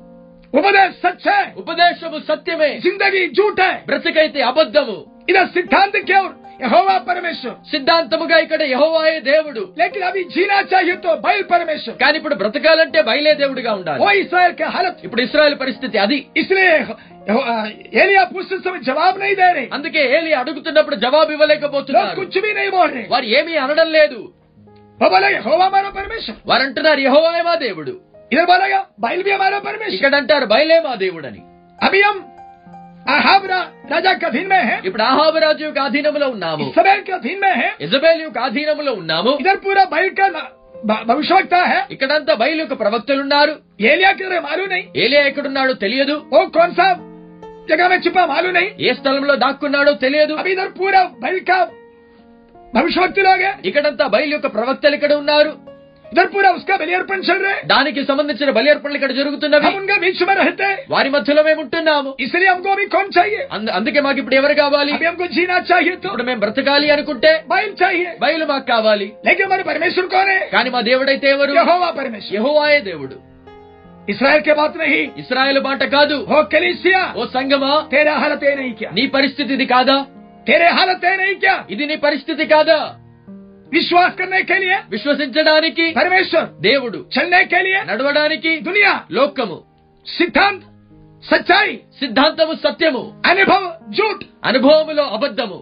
उपदेश सच है ఉపదేశము సత్యమే जिंदगी झूठ है బ్రతుకైతే అబద్ధము इधर सिद्धांत की ओर यहोवा परमेश्वर సిద్ధాంతముగా ఇక్కడ యహోవాయే దేవుడు लेकिन अभी जीना चाहिए तो बैल परमेश्वर కానీ ఇప్పుడు బ్రతకాలంటే బయలే దేవుడిగా ఉండాలి वो इसराइल की हालत ఇప్పుడు ఇస్రాయల్ పరిస్థితి అది इसलिए यहो- आ, एलिया पूछते समय जवाब नहीं दे रहे అందుకే ఏలి అడుగుతున్నప్పుడు జవాబు लोग ఇవ్వలేకపోతున్నారు कुछ भी नहीं बोल रहे వారు ఏమీ అనడం లేదు वो बोले यहोवा हमारा परमेश्वर వారు అంటున్నారు యహోవాయే మా దేవుడు इधर बोलेगा बैल भी हमारा परमेश्वर ఇక్కడ అంటారు బయలే మా దేవుడని अभी हम आहाब रा, राजा के अधीन में है ఇప్పుడు ఆహాబరాజు యొక్క ఆధీనములో ఉన్నాము इसराइल के अधीन में है ఇజబేల్ యొక్క ఆధీనములో ఉన్నాము इधर पूरा बैल का न- भ- भविष्यवक्ता है ఇక్కడంతా బయలు యొక్క ప్రవక్తలున్నారు एलिया के तरह मालूम नहीं ఏలియా ఎక్కడున్నాడో తెలియదు वो कौन सा जगह में छिपा मालूम नहीं ఏ స్థలంలో దాక్కున్నాడో తెలియదు अभी इधर पूरा बैल का भविष्यवक्ति लोग है ఇక్కడంతా బయలు యొక్క ప్రవక్తలు ఇక్కడ ఉన్నారు इधर पूरा उसका बलियर्पण चल रहा है దానికి సంబంధించిన బలి అర్పణలు ఇక్కడ జరుగుతున్నవి हम उनके बीच में रहते हैं వారి మధ్యలో మేము ఉంటున్నాము इसलिए हमको अभी कौन चाहिए అంద- అందుకే మాకు ఇప్పుడు ఎవరు కావాలి अभी हमको जीना चाहिए तो ఇప్పుడు మేము బ్రతకాలి అనుకుంటే बैल चाहिए బయలు మాకు కావాలి लेकिन हमारे परमेश्वर कौन है కానీ మా దేవుడైతే ఎవరు यहोवा परमेश्वर యెహోవాయే దేవుడు इसराइल के बात नहीं ఇస్రాయేల్ మాట కాదు हो कलीसिया ఓ సంగమా तेरा हालत ये नहीं क्या నీ పరిస్థితి ఇది కాదా तेरे हालत ये नहीं क्या ఇది నీ పరిస్థితి కాదా विश्वास करने के लिए విశ్వసించడానికి परमेश्वर దేవుడు चलने के लिए నడవడానికి दुनिया లోకము सिद्धांत सच्चाई సిద్ధాంతము సత్యము अनुभव झूठ అనుభవములో అబద్ధము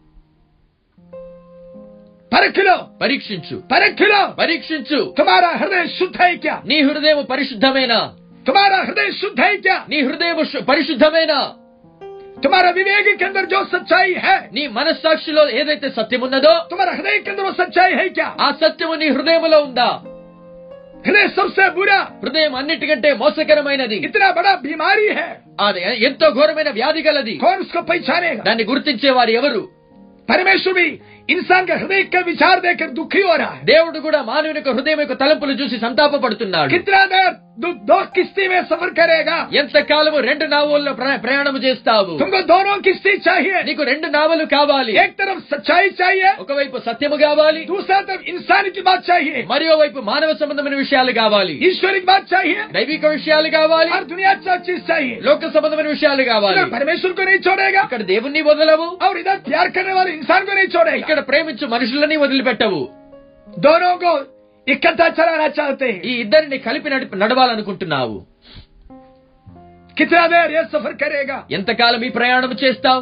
परख लो పరీక్షించు परख लो పరీక్షించు तुम्हारा हृदय शुद्ध है क्या నీ హృదయం పరిశుద్ధమేనా तुम्हारा हृदय शुद्ध है क्या నీ హృదయం పరిశుద్ధమేనా तुम्हारा विवेक के अंदर जो सच्चाई है నీ మనస్సాక్షిలో ఏదైతే సత్యం ఉన్నదో तुम्हारा हृदय के अंदर वो सच्चाई है क्या ఆ సత్యము నీ హృదయములో ఉందా हृदय सबसे बुरा హృదయం అన్నిటికంటే మోసకరమైనది इतना बड़ा बीमारी है అది ఎంతో ఘోరమైన వ్యాధి గలది कौन उसको पहचानेगा దాన్ని గుర్తించే వారు ఎవరు परमेश्वर भी इंसान का हृदय का विचार देकर दुखी हो रहा है దేవుడు కూడా మానవుని యొక్క హృదయం యొక్క తలంపులు చూసి సంతాపపడుతున్నాడు कितना देर दो, दो किश्ती में सफर करेगा ఎంత కాలము రెండు నావుల్లో ప్ర- ప్రయాణం చేస్తావు तुमको दोनों किश्ती चाहिए నీకు రెండు నావలు కావాలి एक तरफ सच्चाई चाहिए ఒకవైపు సత్యము కావాలి दूसरा तरफ इंसान की बात चाहिए మరో వైపు మానవ సంబంధమైన విషయాలు కావాలి ईश्वरी की बात चाहिए దైవిక విషయాలు కావాలి और दुनिया का चीज चाहिए లోక సంబంధమైన విషయాలు కావాలి इधर परमेश्वर को नहीं छोड़ेगा ఇక్కడ దేవుణ్ణి వదలవు और इधर प्यार करने वाले इंसान को नहीं छोड़ेगा ఇక్కడ ప్రేమించు మనుషులని వదిలిపెట్టవు दोनों को इकट्ठा चलाना चाहते हैं ఈ ఇద్దరిని కలిపి నడిపి నడవాలనుకుంటున్నావు कितना देर ये सफर करेगा ఎంతకాలం ఈ ప్రయాణం చేస్తావు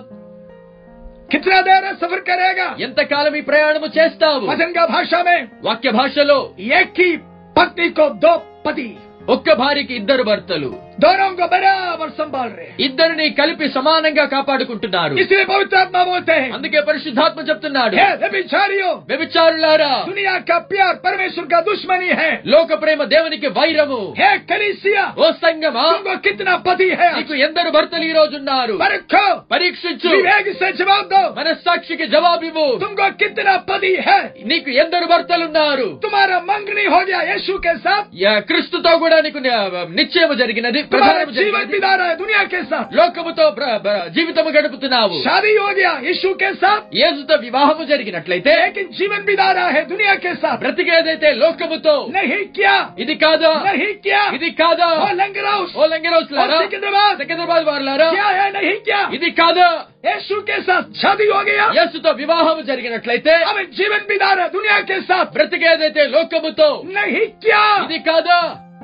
कितना देर ये सफर करेगा ఎంతకాలం ఈ ప్రయాణం చేస్తావు वचन का भाषा में వాక్య భాషలో एक ही पत्नी को दो पति ఒక్క భార్యకి ఇద్దరు భర్తలు दोनों को बराबर संभाल रहे हैं ఇద్దరిని కలిపి సమానంగా కాపాడుకుంటున్నారు इसलिए पवित्र आत्मा बोलते हैं అందుకే పరిశుద్ధాత్మ చెప్తున్నాడు हे व्यभिचारियों వ్యభిచారులారా दुनिया का प्यार परमेश्वर का दुश्मनी है లోక ప్రేమ దేవునికి వైరము हे कलीसिया ఓ సంగమా तुमको कितना पति है నీకు ఎందరు భర్తలు ఈ రోజు ఉన్నారు परखो పరీక్షించు विवेक से जवाब दो మనస్సాక్షికి జవాబివ్వు तुमको कितना पति है నీకు ఎందరు భర్తలున్నారు तुम्हारा मंगनी हो गया यीशु के साथ యా, క్రీస్తుతో కూడా నీకు ని- నిశ్చయము జరిగినది तुम्हारा ప్రధానము जीवन జరిగినది बिता रहा है दुनिया के साथ లోకముతో ప్ర- ప్ర- జీవితము గడుపుతున్నావు शादी हो गया यीशु के साथ యేసుతో వివాహము జరిగినట్లయితే लेकिन जीवन बिता रहा है दुनिया के साथ బ్రతికేదైతే లోకముతో नहीं क्या ఇది కాదా नहीं क्या ఇది కాదా ओ लंगर हाउस ఓ లంగరౌస్లారా और सिकंदराबाद సికింద్రాబాద్ వారులారా क्या है नहीं क्या ఇది కాదా यीशु के साथ शादी हो गया యేసుతో వివాహము జరిగినట్లయితే हमें जीवन बिता रहा है दुनिया के साथ బ్రతికేదైతే లోకముతో नहीं क्या ఇది కాదా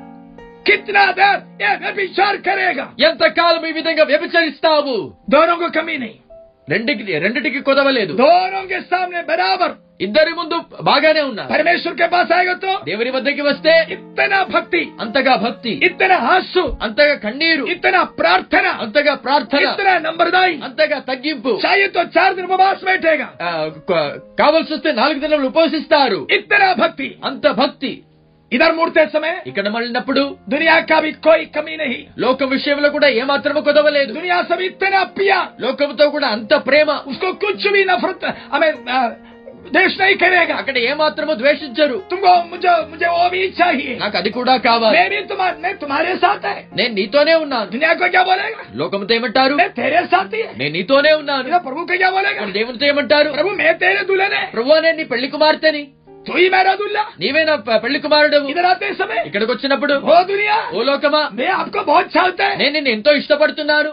कितना देर ये व्यभिचार करेगा ఎంతకాలం ఈ విధంగా వ్యభిచరిస్తావు दोनों को कमी नहीं రెండికి రెండిటికి కుదవలేదు दोनों के सामने बराबर ఇద్దరి ముందు బాగానే ఉన్నారు परमेश्वर के पास आएगा तो దేవుని వద్దకి వస్తే इतना भक्ति అంతగా భక్తి इतना आंसू అంతగా కన్నీరు इतना प्रार्थना అంతగా ప్రార్థన इतना नंबरदाई అంతగా తగ్గింపు चाहिए तो चार दिन उपवास बैठेगा ఆ, క- కావలసి వస్తే నాలుగు దినాలు ఉపవసిస్తారు इतना भक्ति అంత భక్తి इधर मुड़ते समय ఇక్కడ మళ్ళినప్పుడు दुनिया का भी कोई कमी नहीं లోకం విషయంలో కూడా ఏమాత్రము కుదవలేదు दुनिया सब इतना पिया లోకంతో కూడా అంత ప్రేమ उसको कुछ भी नफरत हमें आ, देश नहीं करेगा అక్కడ ఏమాత్రము ద్వేషించరు तुमको मुझे मुझे वो भी चाहिए నాకు అది కూడా కావాలి मैं भी तुम्हारे मैं तुम्हारे साथ है నేను నీతోనే ఉన్నాను दुनिया को क्या बोलेगा లోకంతో ఏమంటారు मैं तेरे साथ ही है నేను నీతోనే ఉన్నాను इधर प्रभु को क्या बोलेगा ఇక్కడ దేవునితో ఏమంటారు प्रभु मैं तेरे दुल्हन है ప్రభు నేను నీ పెళ్లి కుమార్తెని तू ही मेरा दुल्हा నీవే నా ప- పెళ్లి కుమారుడు इधर आते समय ఇక్కడికి వచ్చినప్పుడు वो दुनिया ఓ లోకమా मैं आपको बहुत चाहता है నేను నిన్ను ఎంతో ఇష్టపడుతున్నాను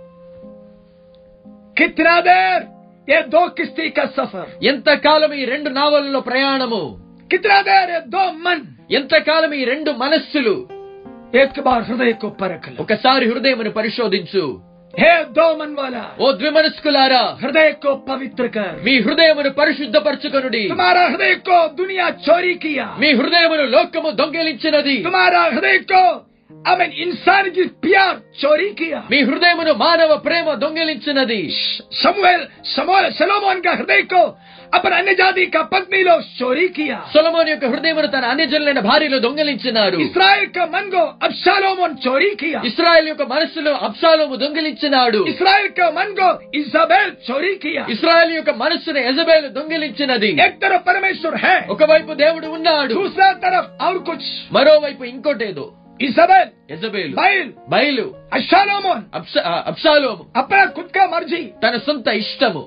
कितना देर ये दो किश्ती का सफर ఎంతకాలం ఈ రెండు నావలలో ప్రయాణము कितना देर ये दो मन ఎంతకాలం ఈ రెండు మనస్సులు एक बार हृदय को परख लो ఒకసారి హృదయమును పరిశోధించు हे दो मन वाला ఓ ద్విమనస్కులారా हृदय को पवित्र कर మీ హృదయమును పరిశుద్ధపరచుకొనుడి तुम्हारा हृदय को दुनिया चोरी किया మీ హృదయమును లోకము దొంగిలించినది तुम्हारा हृदय को हमें इंसान की प्यार चोरी किया మీ హృదయమును మానవ ప్రేమ దొంగిలించినది समुएल समोल सलोमोन का हृदय को अपन अन्य जाति का पत्नी लोग चोरी किया సొలమోని యొక్క హృదయమును తన అన్యజనులైన భార్యలో దొంగిలించినారు इसराइल का मन को अबशालोमोन चोरी किया ఇస్రాయల్ యొక్క మనస్సులో అబ్సాలోము దొంగిలించినాడు इसराइल का मन को इजाबेल चोरी किया ఇస్రాయల్ యొక్క మనస్సును ఎజబేలు దొంగిలించినది एक तरफ परमेश्वर है ఒకవైపు దేవుడు ఉన్నాడు दूसरा तरफ और कुछ మరోవైపు ఇంకోటేదో इजाबेल ఎజబేలు बैल బయలు अशालोमोन అబ్స- ఆ, అబ్షాలోము अपना खुद का मर्जी తన సొంత ఇష్టము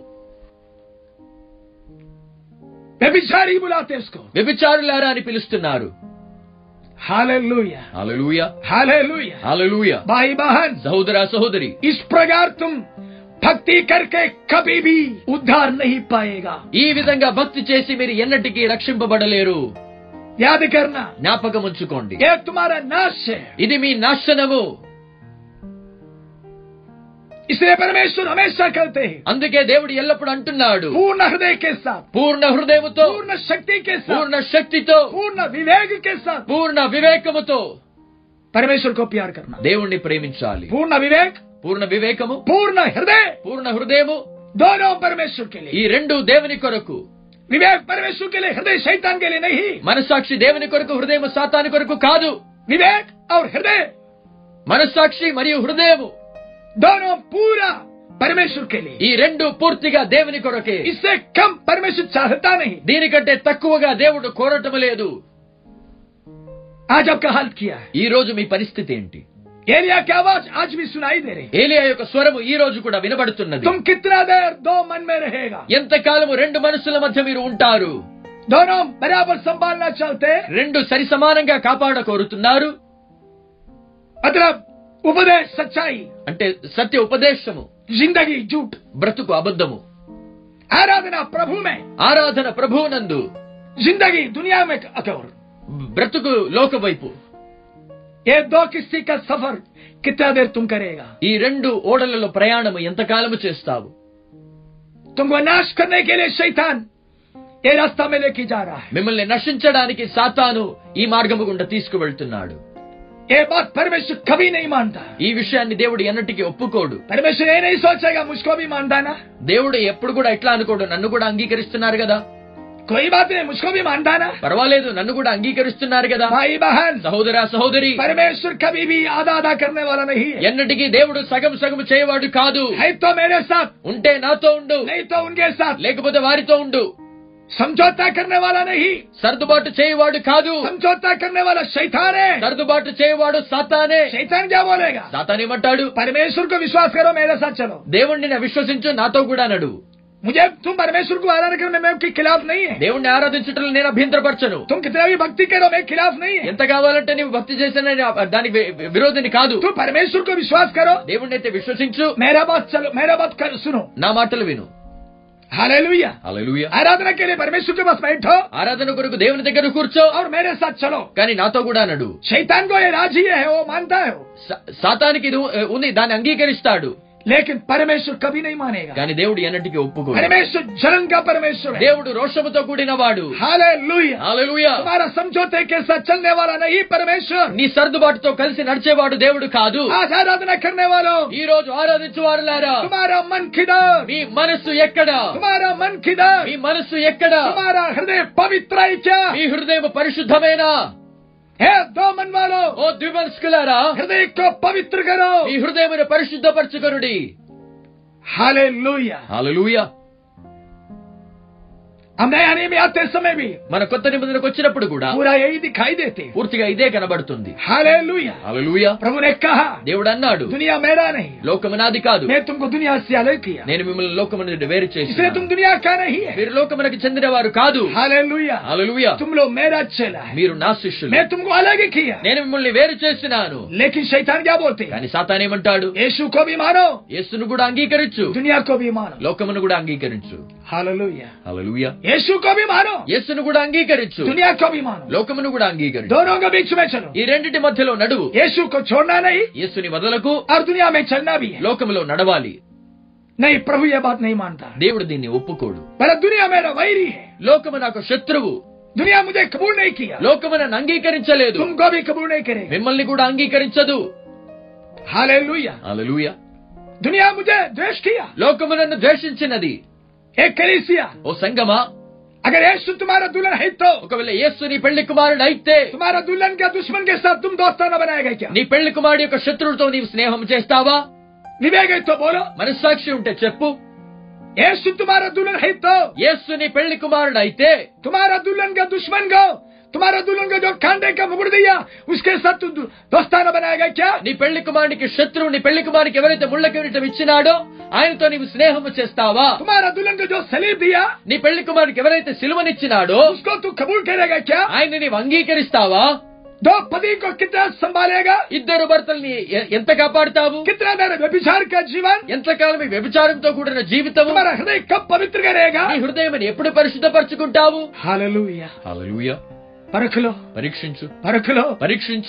व्यभिचारी बुलाते उसको వ్యభిచారులారా అని పిలుస్తున్నారు हालेलुया హల్లెలూయా हालेलुया హల్లెలూయా भाई बहन సహోదర సహోదరి इस प्रकार तुम भक्ति करके कभी भी उद्धार नहीं पाएगा ఈ విధంగా భక్తి చేసి మీరు ఎన్నటికీ రక్షింపబడలేరు याद करना జ్ఞాపకం ఉంచుకోండి ये तुम्हारा नाश है ఇది మీ నాశనము इसलिए परमेश्वर हमेशा कहते हैं అందుకే దేవుడు ఎల్లప్పుడు అంటున్నాడు पूर्ण हृदय के साथ పూర్ణ హృదయముతో पूर्ण शक्ति के साथ పూర్ణ శక్తితో पूर्ण विवेक के साथ పూర్ణ వివేకముతో परमेश्वर को प्यार करना దేవుణ్ణి ప్రేమించాలి पूर्ण विवेक పూర్ణ వివేకము पूर्ण हृदय పూర్ణ హృదయము दोनों परमेश्वर के ఈ लिए రెండు దేవుని కొరకు विवेक परमेश्वर के लिए हृदय शैतान के लिए नहीं మనస్సాక్షి దేవుని కొరకు హృదయం సాతాని కొరకు కాదు विवेक और हृदय మనస్సాక్షి మరియు హృదయము दोनों पूरा परमेश्वर के लिए ఈ రెండు పూర్తిగా దేవుని కొరకే इससे कम परमेश्वर चाहता नहीं దీనికంటే తక్కువగా దేవుడు కోరటం లేదు आज आपका हाल किया है ఈ రోజు మీ పరిస్థితి ఏంటి एलिया की आवाज आज भी सुनाई दे रही ఏలియా యొక్క స్వరము ఈ రోజు కూడా వినబడుతున్నది तुम कितना देर दो मन में रहेगा ఎంతకాలము రెండు మనసుల మధ్య మీరు ఉంటారు दोनों बराबर संभालना चाहते రెండు సరి సమానంగా కాపాడ కోరుతున్నారు मतलब उपदेश सच्चाई అంటే సత్య ఉపదేశము जिंदगी झूठ బ్రతుకు అబద్ధము आराधना प्रभु में ఆరాధన ప్రభువునందు जिंदगी दुनिया में अकबर బ్రతుకు లోక వైపు ये दो किस्ती का सफर कितना देर तुम करेगा ఈ రెండు ఓడలలో ప్రయాణము ఎంతకాలము చేస్తావు तुमको नाश करने के लिए शैतान ये रास्ता में लेके जा रहा है మిమ్మల్ని నశించడానికి సాతాను ఈ మార్గము గుండా తీసుకువెళ్తున్నాడు ये बात परमेश्वर कभी नहीं मानता ఈ విషయాన్ని దేవుడు ఎన్నటికీ ఒప్పుకోడు परमेश्वर ये नहीं सोचेगा मुझको भी मानता ना దేవుడు ఎప్పుడు కూడా ఎట్లా అనుకోడు నన్ను కూడా అంగీకరిస్తున్నారు కదా कोई बात नहीं मुझको भी मानता ना పర్వాలేదు నన్ను కూడా అంగీకరిస్తున్నారు కదా भाई बहन సహోదర సహోదరి परमेश्वर कभी भी आधा आधा करने वाला नहीं है ఎన్నటికీ దేవుడు సగం సగం చేయవాడు కాదు है तो मेरे साथ ఉంటే నాతో ఉండు नहीं तो उनके साथ లేకపోతే వారితో ఉండు समझौता करने वाला नहीं సర్దుబాటు చేయవాడు కాదు समझौता करने वाला शैतान है సర్దుబాటు చేయవాడు సాతానే शैतान क्या बोलेगा సాతానేమంటాడు परमेश्वर को विश्वास करो मेरे साथ चलो దేవుణ్ణి నా విశ్వసించు నాతో కూడా నడు मुझे तुम परमेश्वर को आराधना करने में के खिलाफ नहीं है దేవుణ్ణి ఆరాధించటం నేను అభ్యంతరపరచను तुम कितना भी भक्ति करो मैं खिलाफ नहीं है ఎంత కావాలంటే నీవు భక్తి చేసిన దానికి వి- విరోధిని కాదు तुम परमेश्वर को विश्वास करो దేవుణ్ణి అయితే విశ్వసించు मेरा बात चलो मेरा बात कर, सुनो నా మాటలు విను हालेलुया హల్లెలూయా आराधना के लिए परमेश्वर के पास बैठो ఆరాధన కొరకు దేవుని దగ్గర కూర్చో और मेरे साथ चलो కానీ నాతో కూడా నడు शैतान को ये राजी है वो मानता है वो సా- సాతానికి ఇది ఉ- ఉంది దాన్ని అంగీకరిస్తాడు लेकिन परमेश्वर कभी नहीं मानेगा కానీ దేవుడు ఎన్నటికీ ఒప్పుకోడు परमेश्वर जलन का परमेश्वर है దేవుడు రోషముతో కూడిన వాడు हालेलुया హల్లెలూయా तुम्हारा समझौते के साथ चलने वाला नहीं परमेश्वर నీ సర్దుబాటుతో కలిసి నడిచేవాడు దేవుడు కాదు आज आराधना करने वालों ఈ రోజు ఆరాధించు వారులారా तुम्हारा मन किधर మీ మనస్సు ఎక్కడ तुम्हारा मन किधर మీ మనస్సు ఎక్కడ तुम्हारा हृदय पवित्र है क्या మీ హృదయం పరిశుద్ధమేనా है दो मन वालों ఓ ద్విమనస్కులారా हृदय को पवित्र करो మీ హృదయమును పరిశుద్ధపరచుకొనుడి हालेलुया హల్లెలూయా हम नया नियम में आते समय भी మన కొత్త నిబంధనకు వచ్చినప్పుడు కూడా पूरा यही दिखाई देते పూర్తిగా ఇదే కనబడుతుంది हालेलुया హల్లెలూయా प्रभु ने कहा దేవుడు అన్నాడు दुनिया मेरा नहीं లోకము నాది కాదు मैं तुमको दुनिया से अलग किया నేను మిమ్మల్ని లోకము నుండి వేరు చేసి इसलिए तुम दुनिया का नहीं है మీరు లోకమునకు చెందినవారు కాదు हालेलुया హల్లెలూయా तुम लोग मेरा चेला है మీరు నా శిష్యులు मैं तुमको अलग ही किया నేను మిమ్మల్ని వేరు చేసినాను लेकिन शैतान क्या बोलते కానీ సాతానేమంటాడు यीशु को भी मानो యేసును కూడా అంగీకరించు दुनिया को भी मानो లోకమును కూడా అంగీకరించు हालेलुया హల్లెలూయా यीशु को भी मानो యేసును కూడా అంగీకరించు दुनिया को भी मानो లోకమును కూడా అంగీకరించు दोनों के बीच में चलो ఈ రెండిటి మధ్యలో నడువు यीशु को छोड़ना नहीं యేసుని వదలకు और दुनिया में चलना भी है లోకములో నడవాలి नहीं प्रभु ये बात नहीं मानता దేవుడు దీన్ని ఒప్పుకోడు पर दुनिया मेरा वैरी है లోకము నాకు శత్రువు दुनिया मुझे कबूल नहीं किया లోకము నన్ను అంగీకరించలేదు तुमको भी कबूल नहीं करेगा మిమ్మల్ని కూడా అంగీకరించదు हालेलुया హల్లెలూయా दुनिया मुझे द्वेष किया లోకము నన్ను ద్వేషించినది एक कलीसिया ఓ సంగమా अगर यीशु तुम्हारा दुल्हन है तो ఒకవేళ యేసు నీ పెళ్లి కుమారుడు అయితే तुम्हारा दुल्हन का दुश्मन के साथ तुम दोस्ताना बनाएगा क्या నీ పెళ్లి కుమారుడు యొక్క శత్రువుతో నీవు స్నేహం చేస్తావా विवेक है तो बोलो మనస్సాక్షి ఉంటే చెప్పు यीशु तुम्हारा दुल्हन है तो యేసు నీ పెళ్లి కుమారుడు అయితే तुम्हारा दुल्हन का दुश्मन को तुम्हारा दुल्हन को जो कांटे का मुकुट दिया उसके साथ तू दु- दोस्ताना बनाएगा क्या నీ పెళ్లి కుమారునికి శత్రువు నీ పెళ్లి కుమారునికి ఎవరైతే ముళ్ళ కిరీటం ఇచ్చినాడో ఆయనతో నీవు స్నేహం చేస్తావా तुम्हारा दुल्हन को जो सलीब दिया నీ పెళ్లి కుమారునికి ఎవరైతే సిలువనిచ్చినాడో उसको तू कबूल करेगा क्या ఆయన నీవు అంగీకరిస్తావా दो पति को कितना संभालेगा ఇద్దరు భర్తల్ని ఎ- ఎంత కాపాడుతావు कितना देर व्यभिचार का जीवन ఎంతకాలం ఈ వ్యభిచారంతో కూడిన జీవితం तुम्हारा हृदय कब पवित्र करेगा నీ హృదయం ఎప్పుడు పరిశుద్ధపరచుకుంటావు हालेलुया హల్లెలూయా परख लो పరీక్షించు परख लो పరీక్షించు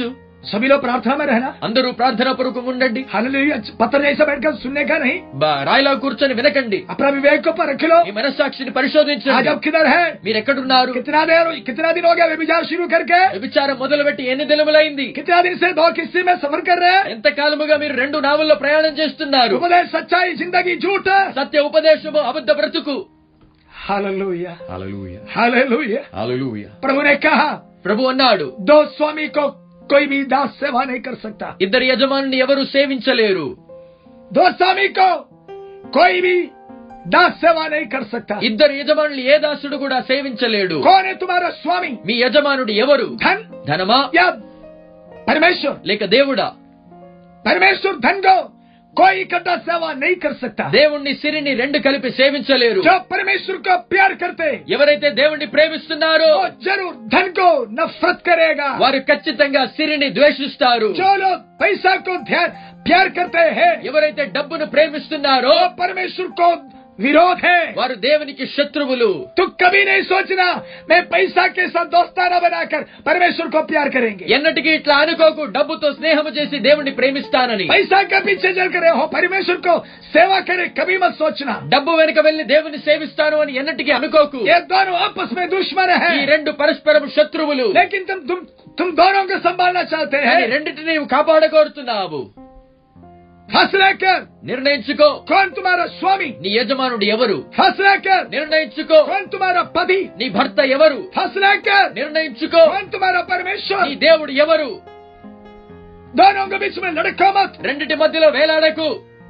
सभी लोग प्रार्थना में रहना అందరూ ప్రార్థనా పూర్వకంగా ఉండండి हालेलुया पत्थर जैसा बैठकर सुनने का नहीं బ- రాయిలా కూర్చొని వినకండి अपना विवेक को पर रख लो మీ మనస్సాక్షిని आज పరిశోధించండి अब किधर है మీరు ఎక్కడున్నారు कितना देर कितना दिन हो गया विचार शुरू करके విచారం మొదలుపెట్టి ఎన్ని దినములైంది कितना दिन से दो किस्से में सफर कर रहे हैं ఎంత కాలముగా మీరు రెండు నావల్లో ప్రయాణం చేస్తున్నారు उपदेश सच्चाई जिंदगी झूठ సత్య ఉపదేశము అబద్ధ బ్రతుకు हालेलुया హల్లెలూయా हालेलुया హల్లెలూయా प्रभु ने कहा ప్రభు అన్నాడు दो स्वामी को कोई भी दास सेवा नहीं कर सकता ఇద్దరు యజమానుని ఎవరు సేవించలేరు दो स्वामी को कोई भी दास सेवा नहीं कर सकता ఇద్దరు యజమానులు ఏ దాసుడు కూడా సేవించలేడు कौन है तुम्हारा स्वामी మీ యజమానుడు ఎవరు धन ధనమా या परमेश्वर లేక దేవుడా परमेश्वर धन को कोई इकट्ठा सेवा नहीं कर सकता దేవుణ్ణి సిరిని రెండు కలిపి సేవించలేరు जो परमेश्वर को प्यार करते ఎవరైతే దేవుణ్ణి ప్రేమిస్తున్నారో वो जरूर धन को नफरत करेगा వారు ఖచ్చితంగా సిరిని ద్వేషిస్తారు जो लोग पैसा को ध्यान प्यार करते हैं ఎవరైతే డబ్బును ప్రేమిస్తున్నారో वो परमेश्वर को विरोध है వారు దేవునికి శత్రువులు तू कभी नहीं सोचना मैं पैसा के साथ दोस्ताना बनाकर परमेश्वर को प्यार करेंगे ఎన్నటికీ ఇట్లా అనుకోకు డబ్బుతో స్నేహము చేసి దేవుణ్ణి ప్రేమిస్తానని पैसा के पीछे चल कर हो परमेश्वर को सेवा करे कभी मत सोचना డబ్బు వెనుక వెళ్లి దేవుని సేవిస్తాను అని ఎన్నటికీ అనుకోకు ये दोनों आपस में दुश्मन ఈ है రెండు పరస్పరం శత్రువులు लेकिन तुम तुम तुम दोनों को संभालना चाहते కానీ हैं రెండింటిని నీవు కాపాడగోరుతున్నావు फैसला कर నిర్ణయించుకో कौन तुम्हारा स्वामी నీ యజమానుడు ఎవరు फैसला कर నిర్ణయించుకో कौन तुम्हारा पति నీ భర్త ఎవరు फैसला कर నిర్ణయించుకో कौन तुम्हारा परमेश्वर నీ దేవుడు ఎవరు दोनों के बीच में लड़को मत రెండిటి మధ్యలో వేలాడకు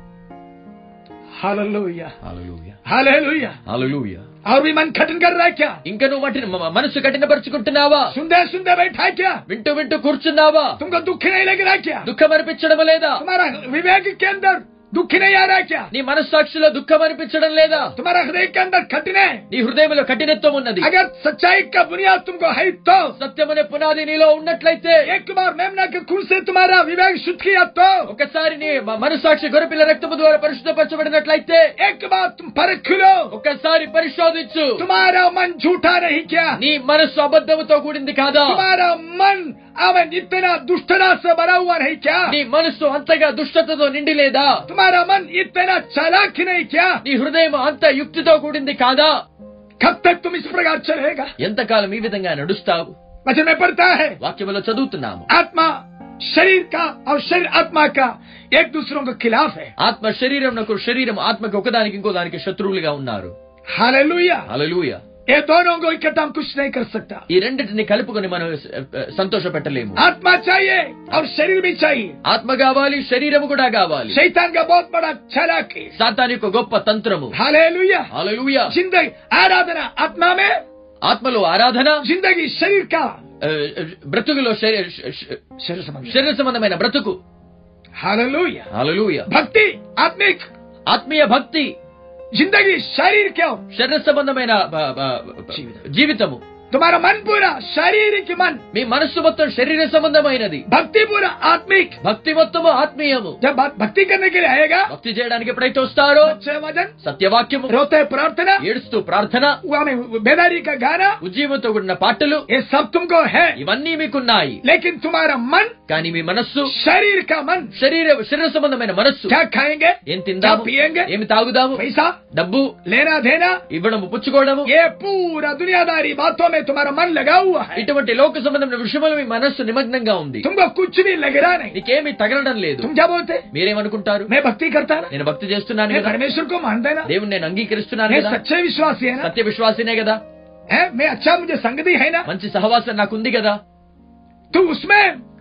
हालेलुया हालेलुया और भी मन खटन कर रहा है क्या ఇంకా నువ్వు మటి మ- మనసు కఠినపరుచుకుంటున్నావా सुनते सुनते बैठा है क्या వింటూ వింటూ కూర్చున్నావా तुमको दुख नहीं लग रहा है क्या దుఃఖం అనిపించడం లేదా तुम्हारा विवेक के अंदर दुख नहीं आ रहा है क्या నీ మనస్సాక్షిలో దుఃఖం అనిపించడం లేదా तुम्हारा हृदय के अंदर कठिन है నీ హృదయంలో కఠినత్వం ఉన్నది अगर सच्चाई का बुनियाद तुमको है तो సత్యమనే పునాది నీలో ఉన్నట్లయితే एक बार मेमना के खून से तुम्हारा विवेक शुद्ध किया तो ఒకసారి నీ మ- మనస్సాక్షి గొరపిల్ల రక్తము ద్వారా పరిశుద్ధపరచబడినట్లయితే एक बार तुम परख लो ఒక్కసారి పరిశోధించు तुम्हारा मन झूठा नहीं क्या నీ మనస్సు అబద్ధముతో కూడింది కాదా तुम्हारा मन अवन इतना दुष्टता से भरा हुआ नहीं क्या నీ మనస్సు అంతగా దుష్టతతో నిండి లేదా तुम्हारा मन इतना चालाक नहीं क्या నీ హృదయం అంత యుక్తితో కూడింది కాదా कब तक तुम इस प्रकार चलेगा ఎంతకాలం ఈ విధంగా నడుస్తావు वचन में पढ़ता है వాక్యములో చదువుతున్నాము आत्मा शरीर का और शरीर आत्मा का एक दूसरों के खिलाफ है ఆత్మ శరీరంకు శరీరం ఆత్మకి ఒకదానికి ఇంకో దానికి శత్రువులుగా ఉన్నారు हालेलुया అలలుయ ये दोनों को इकट्ठा हम कुछ नहीं कर सकता ఈ రెండింటిని కలుపుకొని మనం సంతోష పెట్టలేము आत्मा चाहिए और शरीर भी चाहिए ఆత్మ కావాలి శరీరము కూడా కావాలి शैतान का बहुत बड़ा चालाक है సాతాన్ యొక్క గొప్ప తంత్రము हालेलुया అలలుయ जिंदगी आराधना आत्मा में ఆత్మలో ఆరాధన जिंदगी शरीर का ఆ, బ్రతుకులో శరీ- శ- శ- शरीर समझ శరీర సంబంధమైన బ్రతుకు हालेलुया అలలుయ भक्ति आत्मिक ఆత్మీయ భక్తి जिंदगी शरीर क्यों శరీర సంబంధమైన బ- బ- బ- జీవితము तुम्हारा मन पूरा शारीरिक मन మీ మనస్సు మొత్తం శరీర సంబంధమైనది भक्ति पूरा आत्मिक భక్తి మొత్తము ఆత్మీయము जब बात भक्ति करने के लिए आएगा భక్తి చేయడానికి ఎప్పుడైతే వస్తారో अच्छे वजन సత్యవాక్యము रोते प्रार्थना ఏడుస్తూ ప్రార్థన वो हमें बेदारी का गाना ఉద్యమంతో కూడిన పాటలు ये सब तुमको है ఇవన్నీ మీకున్నాయి लेकिन तुम्हारा मन కానీ మీ మనస్సు शरीर का मन శరీర శరీర సంబంధమైన మనస్సు क्या खाएंगे ఏం తిందాము क्या पिएंगे? ఏమి తాగుదాము पैसा డబ్బు लेना देना ఇవ్వడము పుచ్చుకోవడము ये पूरा दुनियादारी बातों में तुम्हारा मन लगा हुआ है ఇటువంటి లోక సంబంధమైన విషయంలో మీ మనస్సు నిమగ్నంగా ఉంది तुमको कुछ भी लग रहा नहीं నీకేమి తగలడం లేదు तुम क्या बोलते మీరేమనుకుంటారు मैं भक्ति करता ना నేను భక్తి చేస్తున్నాను मैं కదా परमेश्वर को मानता है ना దేవుని నేను అంగీకరిస్తున్నాను मैं కదా सच्चे विश्वासी है ना సత్య విశ్వాసినే కదా है मैं अच्छा मुझे संगति है ना మంచి సహవాసం నాకు ఉంది కదా तू उसमें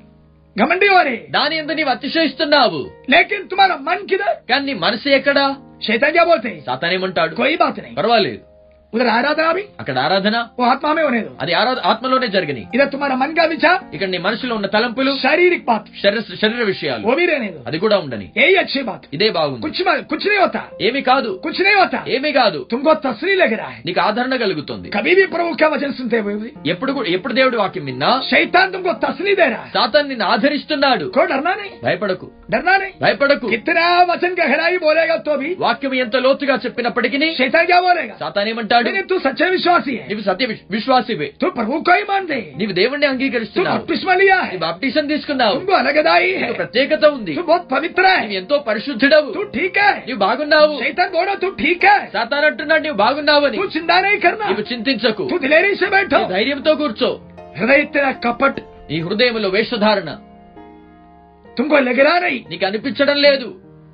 घमंडी हो रहे దాని ఎందు నీవు అతిశయిస్తున్నావు लेकिन तुम्हारा मन किधर కానీ నీ మనసు ఎక్కడా शैतान क्या बोलते हैं సాతానేమంటాడు कोई बात नहीं పర్వాలేదు उधर आराधना भी అక్కడ ఆరాధన वो आत्मा में होने दो అది ఆరా ఆత్మలోనే జరిగినాయి इधर तुम्हारा मन का विचार ఇక్కడ నీ మనసులో ఉన్న తలంపులు शारीरिक बात శరీర శరీర విషయాలు वो भी रहने दो అది కూడా ఉండని यही अच्छी बात ఇదే బాగుంది कुछ म- कुछ नहीं होता ఏమి కాదు कुछ नहीं होता ఏమీ కాదు तुमको तस्वीर लग रहा है నీకు ఆదరణ కలుగుతుంది कभी भी प्रभु का वचन सुनते हुए भी ఎప్పుడు కూడా- ఎప్పుడు దేవుడి వాక్యం విన్నా शैतान तुमको तस्वीर दे रहा है సాతాన్ నిన్ను ఆదరిస్తున్నాడు को डरना नहीं భయపడకు डरना नहीं భయపడకు कितना वचन गहराई बोलेगा तो भी వాక్యం ఎంత లోతుగా చెప్పినప్పటికీ शैतान क्या बोलेगा సాతాన్ ఏమంటాడు అంటున్నాడు लेकिन तू सच्चे विश्वासी है నీవు సత్య విశ్- విశ్వాసివే तू प्रभु को ही मान दे నీవు దేవుణ్ణి तू అంగీకరిస్తున్నావు बपतिस्मा लिया है నీ బాప్టిజం తీసుకున్నావు तुमको अलगदाई है నీకు ప్రత్యేకత ఉంది तू बहुत पवित्र నీవు है ఎంతో పరిశుద్ధుడవు तू ठीक है నీవు బాగున్నావు शैतान बोलो तू ठीक है సాతాన్ అంటున్నాడు నీవు బాగున్నావు అని तू चिंता नहीं करना నీవు చింతించకు तू दिलेरी से बैठो నీ ధైర్యంతో కూర్చో हृदय तेरा कपट నీ హృదయంలో వేషధారణ तुमको लग रहा नहीं నీకు అనిపించడం లేదు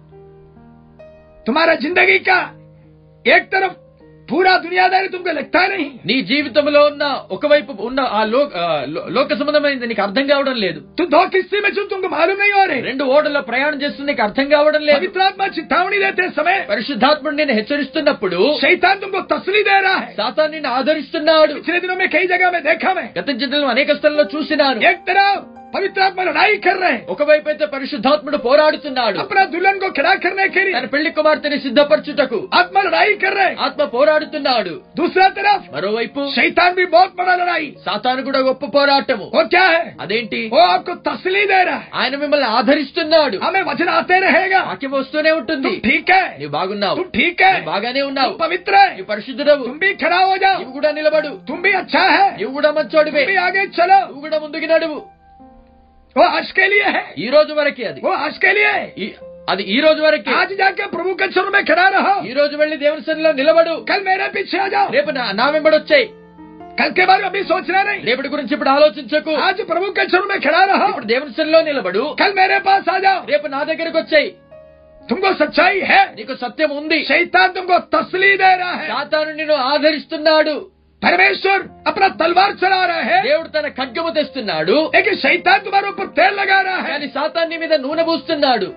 तुम्हारा जिंदगी का एक तरफ पूरा दुनियादारी तुमको लगता नहीं నీ జీవితంలో ఉన్న ఒకవైపు ఉన్న ఆ లో ఆ, లో- లోక సంబంధమైనది నీకు అర్థం కావడం లేదు तू दो किस्से में जो तुमको मालूम नहीं हो रहे రెండు ఓడల్లో ప్రయాణం చేస్తుంది నీకు అర్థం కావడం లేదు पवित्र आत्मा चेतावनी देते समय పరిశుద్ధాత్ముడు నేను హెచ్చరిస్తున్నప్పుడు शैतान तुमको तसली दे रहा है సాతాన్ నిన్ను ఆదరిస్తున్నాడు पिछले दिनों में कई जगह में देखा मैं గత జిల్లాలో అనేక స్థలంలో చూసినాను एक तरफ पवित्र आत्मा लड़ाई कर रहे हैं ఒకవైపు అయితే పరిశుద్ధాత్ముడు పోరాడుతున్నాడు अपना दुल्हन को खड़ा करने के తన लिए పెళ్లి కుమార్తెని సిద్ధపరచుటకు आत्मा लड़ाई कर रहे हैं ఆత్మ పోరాడుతున్నాడు दूसरा तरफ మరోవైపు शैतान भी बहुत बड़ा लड़ाई సాతాను కూడా గొప్ప పోరాటము वो क्या है అదేంటి वो आपको तसली दे रहा है ఆయన మిమ్మల్ని ఆదరిస్తున్నాడు हमें वचन आते रहेगा వాక్యం వస్తూనే ఉంటుంది तुम ठीक है నీవు బాగున్నావు तुम ठीक है నీవు బాగానే ఉన్నావు तुम पवित्र है నీవు పరిశుద్ధుడవు तुम भी खड़ा हो जाओ నీవు కూడా నిలబడు तुम भी अच्छा है నీవు కూడా మంచోడివే तुम भी आगे चलो నువ్వు కూడా ముందుకు నడువు वो आज के लिए है ఈ రోజు వరకే అది वो आज के लिए है ఈ- అది ఈ రోజు వరకే आज जाके प्रभु के चरणों में खड़ा रहो ఈ రోజు వెళ్లి దేవుని సన్నిలో నిలబడు कल मेरे पीछे आ जाओ రేపు నా నా వెంబడొచ్చాయి कल के बारे में अभी सोचना नहीं రేపటి గురించి ఇప్పుడు ఆలోచించకు आज प्रभु के चरणों में खड़ा रहो ఇప్పుడు దేవుని సన్నిలో నిలబడు कल मेरे पास आ जाओ రేపు నా దగ్గరకు వచ్చాయి तुमको सच्चाई है నీకు సత్యం ఉంది शैतान तुमको तसली दे रहा है సాతాను నిన్ను ఆదరిస్తున్నాడు परमेश्वर अपना तलवार चला रहा है దేవుడు తన ఖడ్గము తెస్తున్నాడు लेकिन शैतान तुम्हारे ऊपर तेल लगा रहा है కానీ సాతాన్ని మీద నూనె పూస్తున్నాడు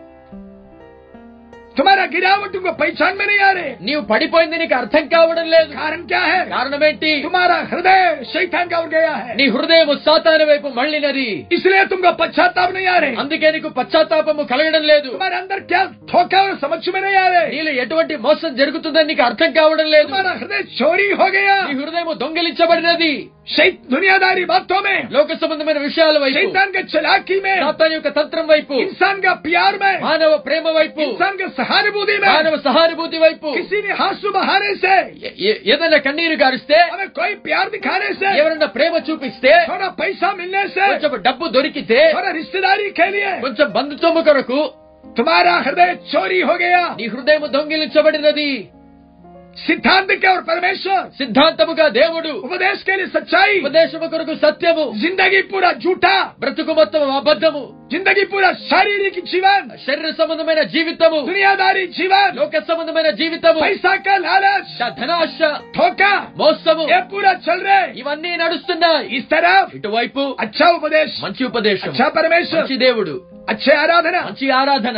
तुम्हारा गिरावट तुमको पहचान में नहीं आ रहे నీవు పడిపోయింది నీకు అర్థం కావడం లేదు कारण क्या है కారణం ఏంటి तुम्हारा हृदय शैतान का उड़ गया है నీ హృదయం సాతాను వైపు మళ్ళినది इसलिए तुमको पश्चाताप नहीं आ रहे అందుకే నీకు పశ్చాత్తాపము కలగడం లేదు तुम्हारे अंदर क्या धोखा और समझ में नहीं आ रहे నీలో ఎటువంటి మోసం జరుగుతుందని నీకు అర్థం కావడం లేదు तुम्हारा हृदय चोरी हो गया నీ హృదయం దొంగిలించబడినది शै- दुनियादारी बातों में లోక సంబంధమైన విషయాల వైపు शैतान के चलाकी में సాతాన్ యొక్క తంత్రం వైపు इंसान का प्यार में మానవ ప్రేమ వైపు इंसान के सहानुभूति में మానవ సహానుభూతి వైపు किसी ने हाथ बहाने से ఏ- ఏ- ఏదైనా కన్నీరు గారిస్తే हमें कोई प्यार दिखाने से ఎవరన్నా ప్రేమ చూపిస్తే थोड़ा पैसा मिलने से కొంచెం డబ్బు దొరికితే थोड़ा रिश्तेदारी के लिए కొంచెం బంధుత్వము కొరకు तुम्हारा हृदय चोरी हो गया నీ హృదయం దొంగిలించబడినది सिद्धांत के और परमेश्वर సిద్ధాంతముగా దేవుడు उपदेश के लिए सच्चाई ఉపదేశము కొరకు సత్యము जिंदगी पूरा झूठा బ్రతుకు మొత్తం అబద్ధము जिंदगी पूरा शारीरिक जीवन శరీర సంబంధమైన జీవితము दुनियादारी जीवन లోక సంబంధమైన జీవితము पैसा का लालच ధనాశ धोखा మోసము ये पूरा चल रहे ఇవన్నీ నడుస్తున్నాయి इस तरफ ఇటువైపు अच्छा उपदेश మంచి ఉపదేశం अच्छा परमेश्वर మంచి దేవుడు अच्छे आराधना మంచి ఆరాధన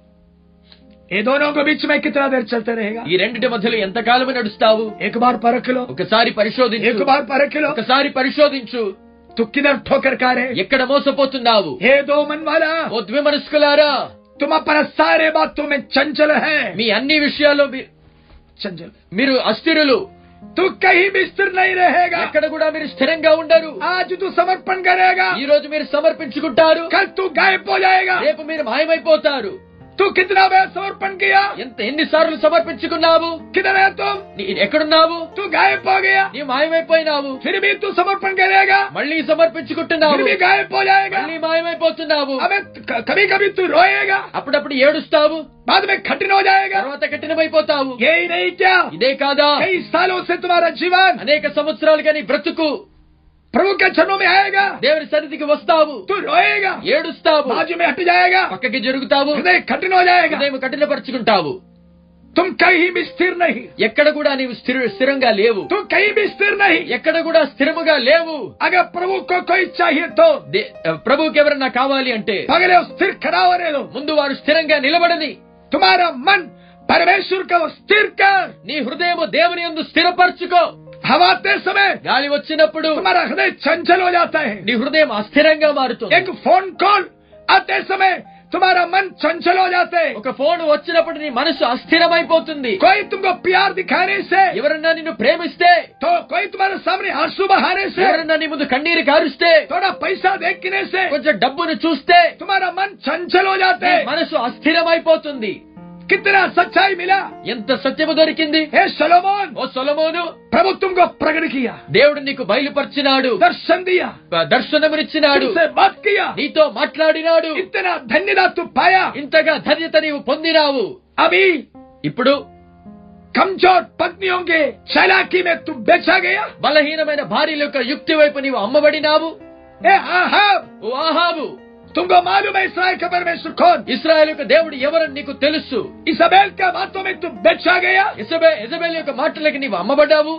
ये दोनों के बीच में कितना देर चलते रहेगा ఈ రెండిటి మధ్యలో ఎంతకాలము నడుస్తావు एक बार परख लो ఒకసారి एक పరిశోధించు बार परख लो ఒకసారి పరిశోధించు तू किधर ठोकर खा रहे ఎక్కడ మోసపోతున్నావు हे दो मन वाला ఓ ద్విమనస్కులారా तुम अपना सारे बातों में चंचल है మీ అన్ని విషయాల్లో మీ- चंचल మీరు అస్థిరులు तू कहीं भी स्थिर नहीं रहेगा ఎక్కడ కూడా మీరు స్థిరంగా ఉండరు आज तू समर्पण करेगा ఈ రోజు మీరు సమర్పించుకుంటారు कल तू गायब हो जाएगा రేపు మీరు మాయమైపోతారు तू कितना बार समर्पण किया ఎంత ఎన్నిసార్లు సమర్పించుకున్నావు किधर है तुम నీ- ఎక్కడున్నావు तू गायब हो गया నీ మాయమైపోయినావు फिर भी तू समर्पण करेगा మళ్ళీ సమర్పించుకుంటున్నావు फिर भी गायब हो जाएगा మళ్ళీ మాయమైపోతున్నావు अबे कभी कभी तू रोएगा అప్పుడప్పుడు ఏడుస్తావు बाद में कठिन हो जाएगा తర్వాత కఠినమైపోతావు यही नहीं क्या ఇదే కాదా कई सालों से तुम्हारा जीवन అనేక సంవత్సరాలుగా నీ బ్రతుకు प्रभु के चरणों में आएगा దేవుని సన్నిధికి వస్తావు तू रोएगा ఏడుస్తావు बाजू में हट जाएगा పక్కకి జరుగుతావు हृदय कठिन हो जाएगा హృదయం కఠినపరుచుకుంటావు तुम कहीं भी स्थिर नहीं ఎక్కడ కూడా నీవు స్థిర స్థిరంగా లేవు तुम कहीं भी स्थिर नहीं ఎక్కడ కూడా స్థిరముగా లేవు अगर प्रभु को कोई चाहिए तो దే- ప్రభువుకి ఎవరన్నా కావాలి అంటే पगले वो स्थिर खड़ा होने दो ముందు వారు స్థిరంగా నిలబడని तुम्हारा मन परमेश्वर को स्थिर कर నీ హృదయము దేవుని యందు స్థిరపరచుకో हवा आते समय గాలి వచ్చినప్పుడు तुम्हारा हृदय चंचल हो जाता है నీ హృదయం అస్థిరంగా మారుతుంది एक फोन कॉल आते समय तुम्हारा मन चंचल हो जाते है ఒక ఫోన్ వచ్చినప్పుడు నీ మనసు అస్థిరమైపోతుంది कोई तुमको प्यार दिखाने से ఎవరన్నా నిన్ను ప్రేమిస్తే तो कोई तुम्हारे सामने आंसू बहाने से ఎవరన్నా నీ ముందు కన్నీరు కారుస్తే थोड़ा पैसा देखने से కొంచెం డబ్బును చూస్తే तुम्हारा मन चंचल हो जाते నీ है మనసు అస్థిరమైపోతుంది कितना सच्चाई मिला ఎంత సత్యము దొరికింది हे सलोमोन ఓ సొలమోను प्रभु तुमको प्रकट किया దేవుడు నీకు బయలుపరిచినాడు दर्शन दिया దర్శనమునిచ్చినాడు तुमसे बात किया నీతో మాట్లాడినాడు इतना धन्यता तू पाया ఇంతగా ధన్యత నీవు పొందినావు अभी ఇప్పుడు कमजोर पत्नियों के चालाकी में तू बेचा गया బలహీనమైన భార్యల యొక్క యుక్తి వైపు నీవు అమ్మబడినావు ए आहाब ఓ ఆహాబు तुमको मालूम है इसराइल का परमेश्वर कौन ఇస్రాయేల్ యొక్క దేవుడు ఎవరని నీకు తెలుసు इसबेल का बातों में तू बेचा गया ఇసబే ఇజబేల్ యొక్క మాటలకి నీవు అమ్మబడ్డావు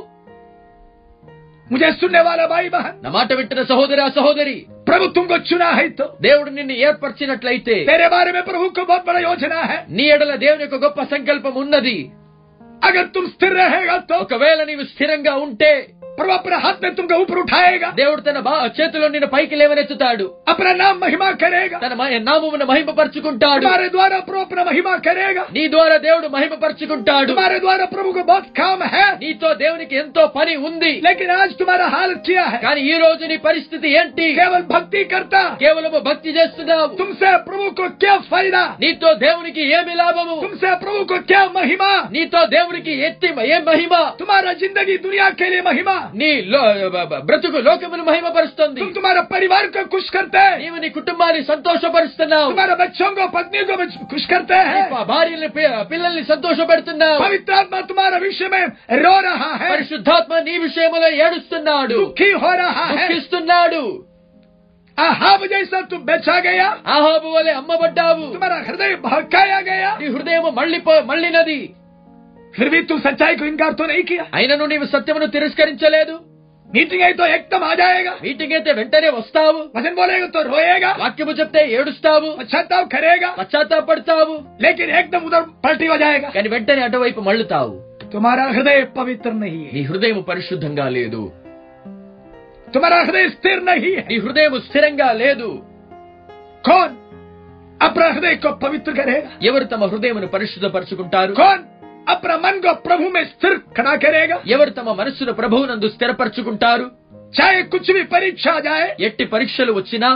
मुझे सुनने वाला भाई बहन నా మాట వింటున్న సహోదరి ఆ సహోదరి प्रभु तुमको चुना है तो దేవుడు నిన్ను ఏర్పరిచినట్లయితే तेरे बारे में प्रभु को बहुत बड़ा योजना है నీ ఎడల దేవుని యొక్క గొప్ప సంకల్పం ఉన్నది अगर तुम स्थिर रहेगा तो ఒకవేళ నీవు స్థిరంగా ఉంటే प्रभु अपने हाथ में तुमको ऊपर उठाएगा దేవుడు తన బా- చేతిలో నిన్ను పైకి లేవనెత్తుతాడు अपना नाम महिमा करेगा తన మ- నామమును మహిమపరుచుకుంటాడు तुम्हारे द्वारा प्रभु अपना महिमा करेगा నీ ద్వారా దేవుడు మహిమపరుచుకుంటాడు तुम्हारे द्वारा प्रभु को बहुत काम है నీతో దేవునికి ఎంతో పని ఉంది लेकिन आज तुम्हारा हालत क्या है కానీ ఈ రోజు నీ పరిస్థితి ఏంటి केवल भक्ति करता కేవలము భక్తి చేస్తున్నావు तुमसे प्रभु को क्या फायदा నీతో దేవునికి ఏమి లాభము तुमसे प्रभु को क्या महिमा నీతో దేవునికి ఎత్తి ఏం మహిమ तुम्हारा जिंदगी दुनिया के लिए महिमा నీ లో- బ- బ- బ్రతుకు లోకమును మహిమపరుస్తుంది तुम तुम्हारा परिवार को खुश करते हैं నీవు నీ కుటుంబాన్ని సంతోషపరుస్తున్నావు तुम्हारे बच्चों को पत्नी को भी खुश करते నీ हैं ప- భార్యని పి- పిల్లల్ని సంతోషపెడుతున్నావు पवित्र आत्मा तुम्हारे विषय में रो रहा है పరిశుద్ధాత్మ నీ విషయములో ఏడుస్తున్నాడు दुखी हो रहा है దుఃఖిస్తున్నాడు आहाब जैसा तू बेचा गया ఆహాబు వలె అమ్మబడ్డావు तुम्हारा हृदय भड़काया गया నీ హృదయం మళ్ళీ మళ్ళినది फिर भी तू सच्चाई को इनकार तो नहीं किया అయినను నీవు సత్యమును తిరస్కరించలేదు मीटिंग आई तो एकदम आ जाएगा మీటింగ్ అయితే వెంటనే వస్తావు वचन बोलेगा तो रोएगा వాక్యము చెప్తే ఏడుస్తావు पश्चाताप करेगा పశ్చాత్తాపడతావు लेकिन एकदम उधर पलटी हो जाएगा కానీ వెంటనే అటువైపు మళ్ళుతావు तुम्हारा हृदय पवित्र नहीं है నీ హృదయం పరిశుద్ధంగా లేదు तुम्हारा हृदय स्थिर नहीं है నీ హృదయం స్థిరంగా లేదు कौन अपना हृदय को पवित्र करेगा ఎవరు తమ హృదయమును పరిశుద్ధపరచుకుంటారు कौन अपना मन को प्रभु में स्थिर खड़ा करेगा ఎవరు తమ మనస్సును ప్రభువునందు స్థిరపరచుకుంటారు चाहे कुछ भी परीक्षा आ जाए ఎట్టి పరీక్షలు వచ్చినా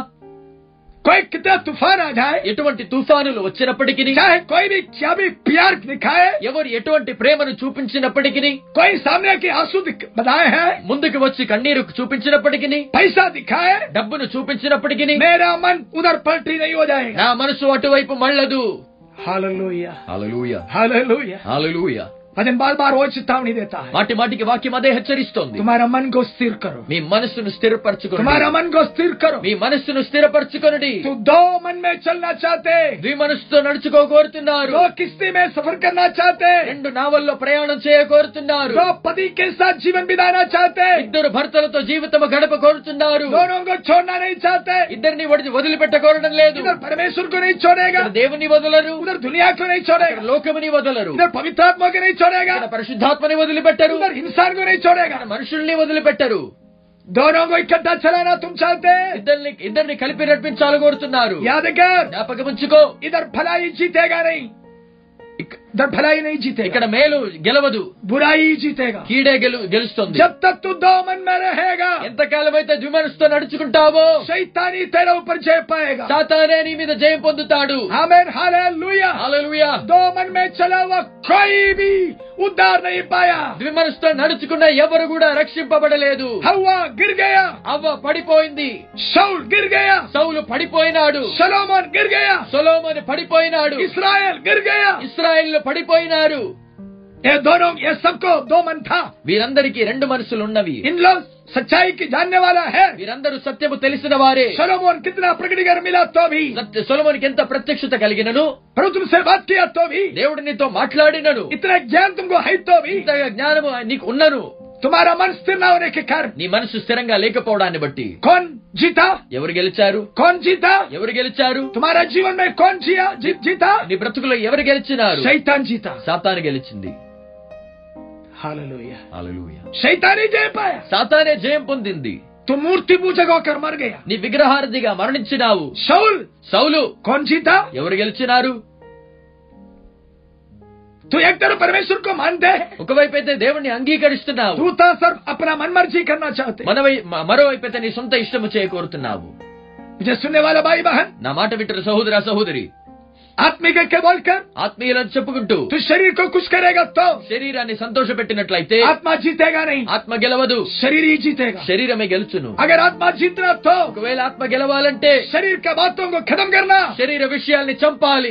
कोई कितना तूफान आ जाए ఎటువంటి తుఫానులు వచ్చినప్పటికీ चाहे कोई भी क्या भी प्यार दिखाए ఎవరు ఎటువంటి ప్రేమను చూపించినప్పటికీ कोई सामने के आंसू दिख- बताए हैं ముందుకు వచ్చి కన్నీరు చూపించినప్పటికీ पैसा दिखाए డబ్బును చూపించినప్పటికీ मेरा मन उधर पलटी नहीं हो जाएगा నా మనసు అటువైపు మళ్ళదు हालेलुया హల్లెలూయ हालेलुया హల్లెలూయ वचन बार बार वो चेतावनी देता है మాటి మాటికి వాక్యం అదే హెచ్చరిస్తోంది तुम्हारा मन को स्थिर करो మీ మనస్సును స్థిరపరచుకోండి तुम्हारा मन को स्थिर करो మీ మనస్సును స్థిరపరచుకొనుడి तू दो मन में चलना चाहते మీ మనస్సుతో నడుచుకో కోరుతున్నారు दो किस्ती में सफर करना चाहते రెండు నావల్లో ప్రయాణం చేయ కోరుతున్నారు दो पति के साथ जीवन बिताना चाहते ఇద్దరు భర్తలతో జీవితం గడప కోరుతున్నారు दोनों को छोड़ना नहीं चाहते ఇద్దరిని వదిలి- వదిలిపెట్ట కోరడం లేదు इधर परमेश्वर को नहीं छोड़ेगा ఇక్కడ దేవుని వదలరు उधर दुनिया को नहीं ఇక్కడ छोड़ेगा లోకముని వదలరు इधर पवित्र आत्मा को नहीं छोड़ेगा ఇక్కడ పరిశుద్ధాత్మని వదిలిపెట్టరు उधर इंसान को नहीं छोड़ेगा ఇక్కడ మనుషుల్ని వదిలిపెట్టరు दोनों को इकट्ठा चलाना तुम चाहते हैं ఇద్దరిని ఇద్దరిని కలిపి నడిపించాలి కోరుతున్నారు याद कर జ్ఞాపకం ఉంచుకో इधर भलाई जीतेगा नहीं ఇక్- इधर भलाई नहीं जीतेगा ఇక్కడ మేలు గెలవదు बुराई जीतेगा కీడే గెలు గెలుస్తుంది जब तक तू दो मन में रहेगा ఎంతకాలం అయితే ద్విమనసుతో నడుచుకుంటావో शैतानी तेरे ऊपर जय पाएगा సాతానే నీ మీద జయం పొందుతాడు आमेन हालेलुया హల్లెలూయా दो मन में चला हुआ कोई भी उद्धार नहीं पाया ద్విమనసుతో నడుచుకున్న ఎవరు కూడా రక్షింపబడలేదు हवा गिर गया అవ్వ పడిపోయింది शाउल गिर गया సౌలు పడిపోయినాడు सलोमन गिर गया సొలోమోని పడిపోయినాడు इसराइल गिर गया ఇస్రాయిల్ పడిపోయినారు ये दोनों ये सबको दो मन था వీరందరికీ రెండు మనసులు ఉన్నవి इन लोग सच्चाई की जानने वाला है వీరందరూ సత్యము తెలిసిన వారే सलोमन कितना प्रकटीकरण मिला तो भी సత్య సొలమోనికి ఎంత ప్రత్యక్షత కలిగినను प्रभु तुमसे बात किया तो भी దేవుడు నీతో మాట్లాడినను इतना ज्ञान तुमको है तो भी ఇంతగా జ్ఞానము నీకు ఉన్నను तुम्हारा मन स्थिर न होने के कारण నీ మనసు స్థిరంగా లేకపోవడాన్ని బట్టి कौन जीता ఎవరు గెలిచారు कौन जीता ఎవరు గెలిచారు तुम्हारा जीवन में कौन जिया जी, जीता నీ బ్రతుకులో ఎవరు గెలిచినారు शैतान जीता సాతాను గెలిచింది हालेलुया హల్లెలూయా शैतान ही जय पाया సాతానే జయం పొందింది तो मूर्ति पूजक होकर मर गया నీ విగ్రహారధిగా మరణించినావు शाउल సౌలు कौन जीता ఎవరు గెలిచినారు तू एक तरफ परमेश्वर को मानते है ఒకవైపు అయితే దేవుణ్ణి అంగీకరిస్తున్నావు तू तो सिर्फ अपना मन मर्जी करना चाहते మనవై మ- మరోవైపు అయితే నీ సొంత ఇష్టము చేయకోరుతున్నావు मुझे सुनने वाला भाई बहन నా మాట వింటున్న సహోదర సహోదరి आत्मिक के बोलकर ఆత్మీయులను చెప్పుకుంటూ तू शरीर को कुछ करेगा तो శరీరాన్ని సంతోషపెట్టినట్లయితే आत्मा जीतेगा नहीं ఆత్మ గెలవదు शरीर ही जीतेगा శరీరమే గెలుచును अगर आत्मा जीतना तो ఒకవేళ ఆత్మ గెలవాలంటే शरीर के बातों को खत्म करना శరీర విషయాల్ని చంపాలి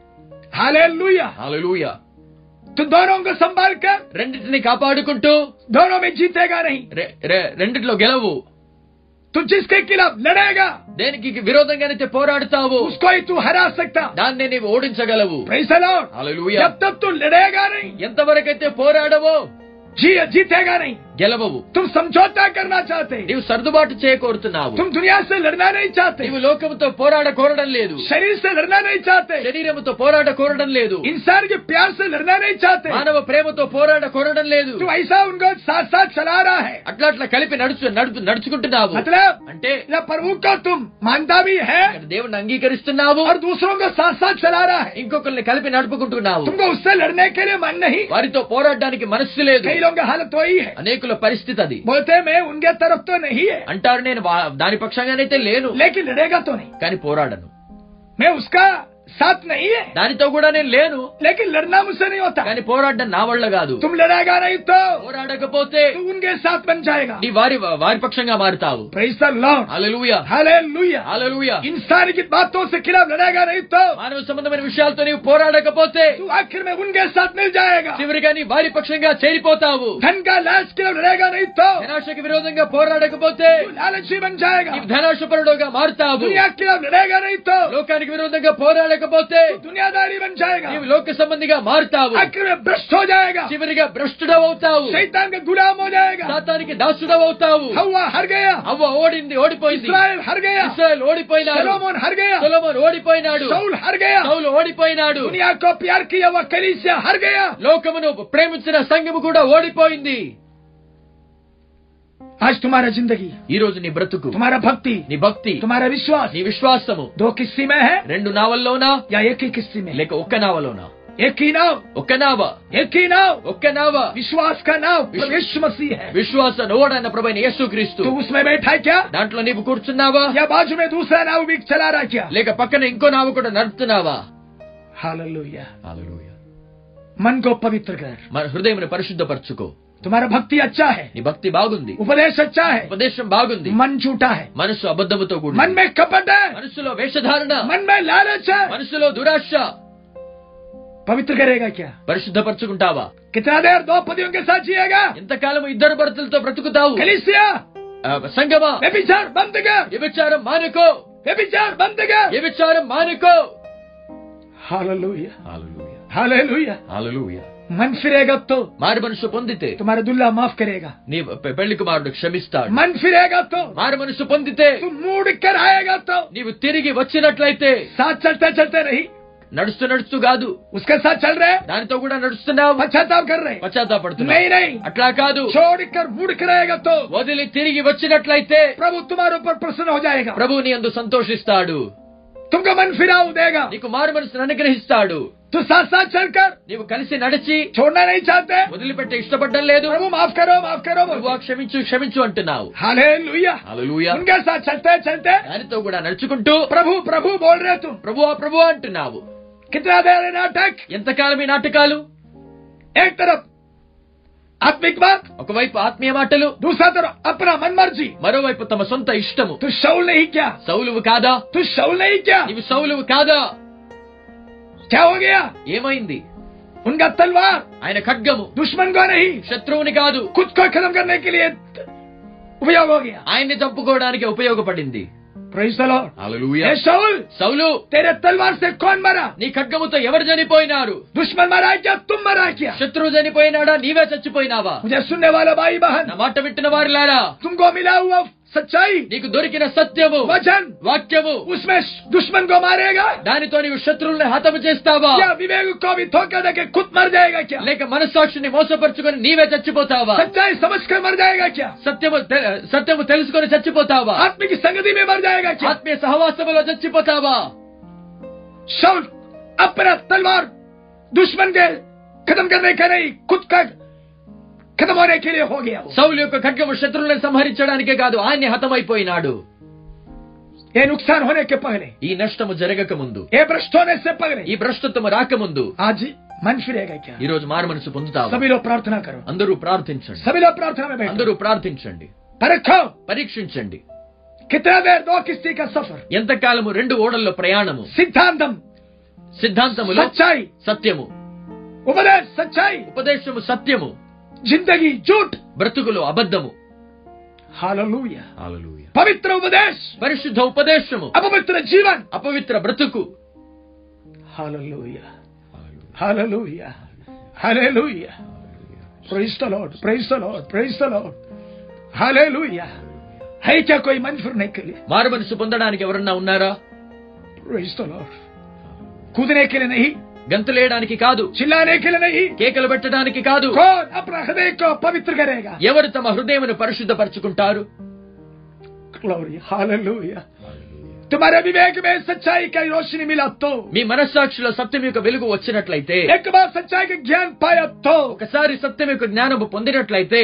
हालेलुया హల్లెలూయా तो दोनों को संभाल कर రెండింటిని కాపాడుకుంటూ दोनों में जीतेगा नहीं రె- రె- రెండిట్లో గెలవు तू जिसके खिलाफ लड़ेगा దేనికి విరోధంగానైతే పోరాడుతావు उसको ही तू हरा सकता దాన్ని నీవు ఓడించగలవు Praise the Lord. హల్లెలూయా जब तक तू लड़ेगा नहीं ఎంతవరకైతే పోరాడవో जी जीतेगा नहीं గెలవవు तुम समझौता करना चाहते నీవు సర్దుబాటు చేయకోరుతున్నావు तुम दुनिया से लड़ना नहीं चाहते నీవు లోకముతో పోరాడ కోరడం లేదు शरीर से लड़ना नहीं चाहते శరీరముతో పోరాడ కోరడం లేదు इंसान के प्यार से लड़ना नहीं चाहते మానవ ప్రేమతో పోరాడ కోరడం లేదు तू ऐसा उनको साथ साथ चला रहा है అట్లా అట్లా కలిపి నడుచు నడుపు నడుచుకుంటున్నావు मतलब అంటే या प्रभु को तुम मानता भी है ఇక్కడ దేవుణ్ణి అంగీకరిస్తున్నావు और दूसरों को साथ साथ चला रहा है ఇంకొకరిని కలిపి నడుపుకుంటున్నావు तुमको उससे लड़ने के लिए मन नहीं వారితో పోరాడడానికి మనస్సు లేదు कई लोगों की हालत वही है అనేకుల పరిస్థితి అది बोलते मैं उनके तरफ तो नहीं है అంటారు నేను వా- దాని పక్షంగానైతే లేను लेकिन लड़ेगा तो नहीं కానీ పోరాడను मैं उसका साथ नहीं है దానితో కూడా నేను లేను लेकिन लड़ना मुझसे नहीं होता కానీ పోరాడడం నా వల్ల కాదు तुम लड़ेगा नहीं तो పోరాడకపోతే तू उनके साथ बन जाएगा నీ వారి వారి పక్షంగా మారుతావు Praise the Lord. Hallelujah Hallelujah. హల్లెలూయా इंसान की बातों से खिलाफ लड़ेगा नहीं तो మానవ సంబంధమైన విషయాలతో నీవు పోరాడకపోతే तू आखिर में उनके साथ मिल जाएगा చివరిగా నీ వారి పక్షంగా చేరిపోతావు धन का लालच के लिए लड़ेगा नहीं तो ధనాశకి విరోధంగా పోరాడకపోతే तू लालची बन जाएगा నీవు ధనాశపరుడుగా మారుతావు दुनिया के खिलाफ लड़ेगा नहीं तो లోకానికి విరోధంగా పోరాడకపోతే तू दुनियादारी बन जाएगा నీవు లోక సంబంధిగా మారుతావు आखिर में भ्रष्ट हो जाएगा చివరిగా భ్రష్టుడవవుతావు शैतान का गुलाम हो जाएगा శాతానికి దాసుడవవుతావు हवा हर गया అవ్వ ఓడింది ఓడిపోయింది इस्राएल हर गया ఇస్రాయల్ ఓడిపోయినాడు सलोमोन हर गया సొలొమోన్ ఓడిపోయినాడు सऊल हर गया సౌలు ఓడిపోయినాడు दुनिया को प्यार किया हुआ कलीसिया हर गया లోకమును ప్రేమించిన సంఘము కూడా ఓడిపోయింది आज तुम्हारा जिंदगी ఈ రోజు నీ బ్రతుకు तुम्हारा भक्ति నీ భక్తి तुम्हारा विश्वास నీ విశ్వాసము दो किस्से में है రెండు నావల్లోనా या एक ही किस्से में లేక ఒక్క నావలోనా एक ही नाव ఒక్క నావ एक ही नाव ఒక్క నావ विश्वास का नाव विश्व- यीशु मसीह है విశ్వాస నోడన్న ప్రభైన యేసుక్రీస్తు तू उसमें बैठा है क्या దాంట్లో నీవు కూర్చున్నావా या बाजू में दूसरा नाव भी चला रहा है क्या లేక పక్కన ఇంకో నావ కూడా నడుపుతున్నావా हालेलुया హల్లెలూయా. मन को पवित्र कर మన హృదయం పరిశుద్ధపరచుకో तुम्हारा भक्ति अच्छा है నీ భక్తి బాగుంది उपदेश अच्छा है ఉపదేశం బాగుంది मन झूठा है మనసు అబద్ధముతో కూడి मन में कपट है మనసులో వేషధారణ मन में लालच है మనసులో దురాశ पवित्र करेगा क्या పరిశుద్ధపరచుకుంటావా कितना देर दो पतियों के साथ जिएगा ఎంతకాలం ఇద్దరు భర్తలతో బ్రతుకుతావు कलिसिया ఆ, సంగమా व्यभिचार बंद कर వ్యభిచారం మానుకో व्यभिचार बंद कर వ్యభిచారం మానుకో हालेलुया హల్లెలూయా. Hallelujah hallelujah. मन फिरेगा तो మారు మనసు పొందితే तुम्हारा दुल्ला माफ करेगा నీ పె- పెళ్లి కుమారుడు క్షమిస్తాడు मन फिरेगा तो మారు మనసు పొందితే तू मुड़ कर आएगा तो నీవు తిరిగి వచ్చినట్లయితే साथ चलते चलते नहीं నడుస్తూ నడుస్తూ కాదు उसके साथ चल रहे దానితో కూడా నడుస్తున్నావు पश्चाताप कर रहे పశ్చాత్తాపడుతున్నావు नहीं नहीं అట్లా కాదు छोड़कर मुड़ कर आएगा तो వదిలి తిరిగి వచ్చినట్లయితే प्रभु तुम्हारे ऊपर प्रसन्न हो जाएगा ప్రభు నీ అందు సంతోషిస్తాడు तुमको मन फिराव देगा నీకు మారు మనసును అనుగ్రహిస్తాడు तो साथ साथ चलकर నీవు కలిసి నడిచి छोड़ना नहीं चाहते వదిలిపెట్టే ఇష్టపడడం లేదు प्रभु माफ करो माफ करो ప్రభు క్షమించు క్షమించు అంటున్నావు हालेलुया హల్లెలూయా उनके साथ चलते चलते దానితో కూడా నడుచుకుంటూ प्रभु प्रभु बोल रहे तुम ప్రభు ప్రభు అంటున్నావు कितना देर है नाटक ఎంతకాలం ఈ నాటకాలు एक तरफ आत्मिक बात ఒకవైపు ఆత్మీయ మాటలు दूसरा तरफ अपना मन मर्जी మరోవైపు తమ సొంత ఇష్టము तू शौल नहीं क्या సౌలువు కాదా तू शौल नहीं क्या నీవు సౌలువు కాదా क्या हो गया ఏమైంది उनका तलवार ఆయన ఖడ్గము दुश्मन को नहीं శత్రువుని కాదు खुद को खत्म करने के लिए उपयोग हो गया ఆయన్ని చంపుకోవడానికి ఉపయోగపడింది Praise the Lord. హల్లెలూయా. ए शाऊल సౌలు तेरे तलवार से कौन मरा నీ ఖడ్గముతో ఎవరు చనిపోయినారు दुश्मन मरा है क्या तुम मरा क्या శత్రువు చనిపోయినాడా నీవే చచ్చిపోయినావా मुझे सुनने वाला भाई నా बहन మాట వింటున్న వారిలారా तुमको मिला हुआ सच्चाई నీకు దొరికిన సత్యము वचन వాక్యము उसमें दुश्मन को मारेगा దానితో నీవు శత్రువుల్ని హతము చేస్తావా या विवेक को भी धोखा देके खुद मर जाएगा क्या లేక మనస్సాక్షిని మోసపరుచుకొని నీవే చచ్చిపోతావా सच्चाई समझ कर मर जाएगा क्या సత్యము తె- సత్యము తెలుసుకొని చచ్చిపోతావా आत्मिक संगति में मर जाएगा क्या ఆత్మీయ సహవాసములో చచ్చిపోతావా शाऊल अपना तलवार दुश्मन के खत्म करने का नहीं खुद का खत्म होने के लिए हो गया वो। సౌలు యొక్క ఖడ్గము శత్రువులను సంహరించడానికే కాదు ఆయన్ని హతమైపోయినాడు ये नुकसान होने के पहले ఈ నష్టము జరగక ముందు ये भ्रष्ट होने से पहले ఈ భ్రష్టత్వము రాకముందు आज मन फिरेगा क्या ఈ రోజు మారు మనసు పొందుతావు सभी लोग प्रार्थना करो అందరూ ప్రార్థించండి सभी लोग प्रार्थना में बैठो అందరూ ప్రార్థించండి परखो పరీక్షించండి कितना देर दो किस्ती का सफर ఎంతకాలము రెండు ఓడల్లో ప్రయాణము सिद्धांतम సిద్ధాంతములో सच्चाई సత్యము उपदेश सच्चाई ఉపదేశము సత్యము जिंदगी झूठ బ్రతుకులో అబద్ధము हालेलुया హల్లెలూయా. पवित्र उपदेश పరిశుద్ధ ఉపదేశము अपवित्र जीवन అపవిత్ర బ్రతుకు hallelujah hallelujah hallelujah praise the Lord praise the Lord praise the Lord hallelujah है क्या कोई मन फिरने के लिए మారు మనసు పొందడానికి ఎవరన్నా ఉన్నారా प्रेज द लॉर्ड कूदने के लिए नहीं గంతులేయడానికి కాదు चिल्लाने के लिए नहीं కేకలు పెట్టడానికి కాదు कौन अपना हृदय को पवित्र करेगा ఎవరు తమ హృదయమును పరిశుద్ధపరచుకుంటారు ग्लोरी हालेलुया तुम्हारे विवेक में सच्चाई का रोशनी मिला तो మీ మనస్సాక్షిలో సత్యం యొక్క వెలుగు వచ్చినట్లయితే एक बार सच्चाई का ज्ञान पाया तो ఒకసారి సత్యం యొక్క జ్ఞానము పొందినట్లయితే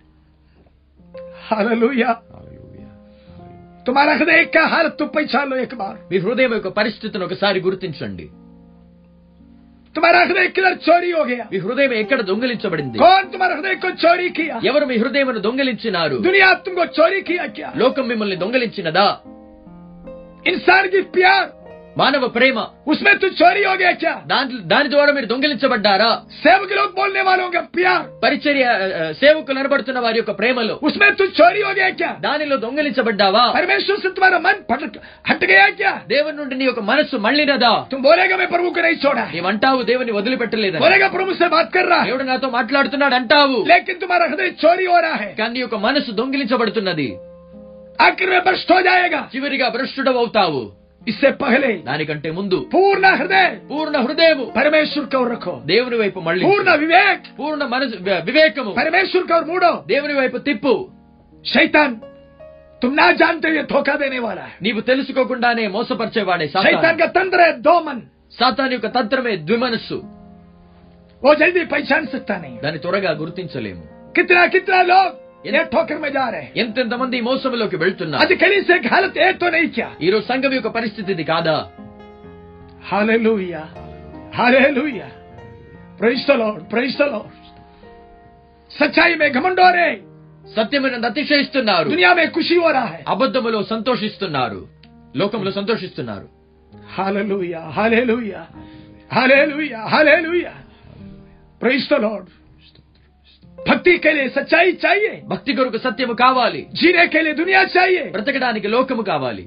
हालेलुया तुम्हारा हृदय का हालत तो पहचान लो एक बार మీ హృదయం యొక్క పరిస్థితిని ఒకసారి గుర్తించండి तुम्हारा हृदय किधर चोरी हो गया మీ హృదయం ఎక్కడ దొంగిలించబడింది कौन तुम्हारा हृदय को चोरी किया ఎవరు మీ హృదయమును దొంగిలించినారు दुनिया तुमको चोरी किया क्या లోకం మిమ్మల్ని దొంగిలించినదా इंसान की प्यार మానవ ప్రేమ उसमें तू चोरी हो गया क्या దాని దాని ద్వారా మీరు దొంగిలించబడ్డారా सेवक लोग बोलने वालों का प्यार పరిచర్య ఆ, ఆ, సేవకులు అనబడుతున్న వారి యొక్క ప్రేమలో उसमें तू चोरी हो गया क्या దానిలో దొంగిలించబడ్డావా परमेश्वर से तुम्हारा मन पट हट गया क्या దేవుని నుండి నీ యొక్క మనస్సు మళ్ళినదా तुम बोलेगा मैं प्रभु को नहीं छोड़ा है నీవంటావు దేవుని వదిలిపెట్టలేదని बोलेगा प्रभु से बात कर रहा है దేవుడు నాతో మాట్లాడుతున్నాడు అంటావు लेकिन तुम्हारा हृदय चोरी हो रहा है కానీ నీ యొక్క మనసు దొంగిలించబడుతున్నది आखिर में भ्रष्ट हो जाएगा చివరిగా భ్రష్టుడవవుతావు इससे पहले దానికంటే ముందు पूर्ण हृदय పూర్ణ హృదయము परमेश्वर को रखो దేవుని వైపు మళ్ళీ पूर्ण विवेक పూర్ణ మనసు వి- వివేకము परमेश्वर को मूडो దేవుని వైపు తిప్పు शैतान तुम ना जानते हुए धोखा देने वाला है నీవు తెలుసుకోకుండానే మోసపరిచేవాడే शैतान సాతాను का तंत्र है दो मन సాతాన్ యొక్క తంత్రమే ద్విమనస్సు वो जल्दी पहचान सकता नहीं దాన్ని త్వరగా గుర్తించలేము कितना कितना लोग ये ठोकर में जा रहे हैं ఎంతెంత మంది ఈ మోసములోకి వెళ్తున్నారు आज कली से हालत है तो नहीं क्या ఈ రోజు సంఘం యొక్క పరిస్థితి ఇది కాదా hallelujah hallelujah praise the Lord praise the Lord सच्चाई में घमंड हो रहे సత్యమైన అతిశయిస్తున్నారు दुनिया में खुशी हो रहा है అబద్ధములో సంతోషిస్తున్నారు లోకంలో సంతోషిస్తున్నారు hallelujah hallelujah hallelujah hallelujah praise the Lord भक्ति के लिए सच्चाई चाहिए భక్తి కొరకు సత్యము కావాలి जीने के लिए दुनिया चाहिए బ్రతకడానికి లోకము కావాలి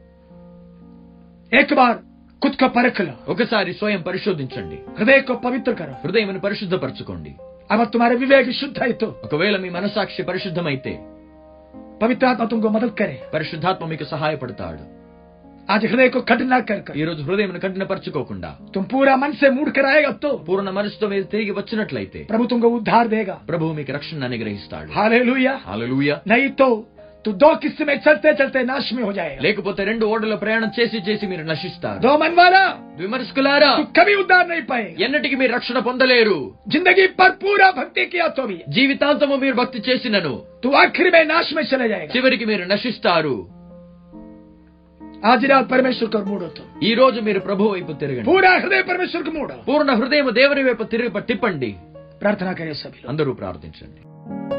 एक बार खुद को परख लो ఒకసారి స్వయం పరిశోధించండి हृदय को पवित्र करो హృదయమును పరిశుద్ధపరచుకోండి अब तुम्हारे विवेक शुद्ध है तो ఒకవేళ మీ మనసాక్షి పరిశుద్ధమైతే पवित्र आत्मा तुमको मदद करे పరిశుద్ధాత్మ మీకు సహాయపడతాడు आज हृदय को कठिन कर कर ఈ రోజు హృదయమును కఠినపరచుకోకుండా तुम पूरा मन से मूड कर आएगा तो పూర్ణ మనసుతో మీరు తిరిగి వచ్చినట్లయితే प्रभु तुमको उद्धार देगा ప్రభువు మీకు రక్షణ అనుగ్రహిస్తాడు हालेलुया హల్లెలూయా नहीं तो तू दो किस्से में चलते चलते नाश में हो जाएगा లేకపోతే రెండు ఓడల ప్రయాణం చేసి చేసి మీరు నశిస్తారు दो मन वाला విమర్శకులారా तू कभी उद्धार नहीं पाएगा ఎన్నటికి మీరు రక్షణ పొందలేరు जिंदगी पर पूरा भक्ति किया तो भी జీవితాంతము మీరు భక్తి చేసినను तू आखिर में नाश में चले जाएगा చివరికి మీరు నశిస్తారు आज रात परमेश्वर को मूडो तो ఈ రోజు మీరు ప్రభు వైపు తిరగండి पूरा हृदय परमेश्वर को मूडो పూర్ణ హృదయం దేవుని వైపు తిరిగి తిప్పండి प्रार्थना करें सभी लोग అందరూ ప్రార్థించండి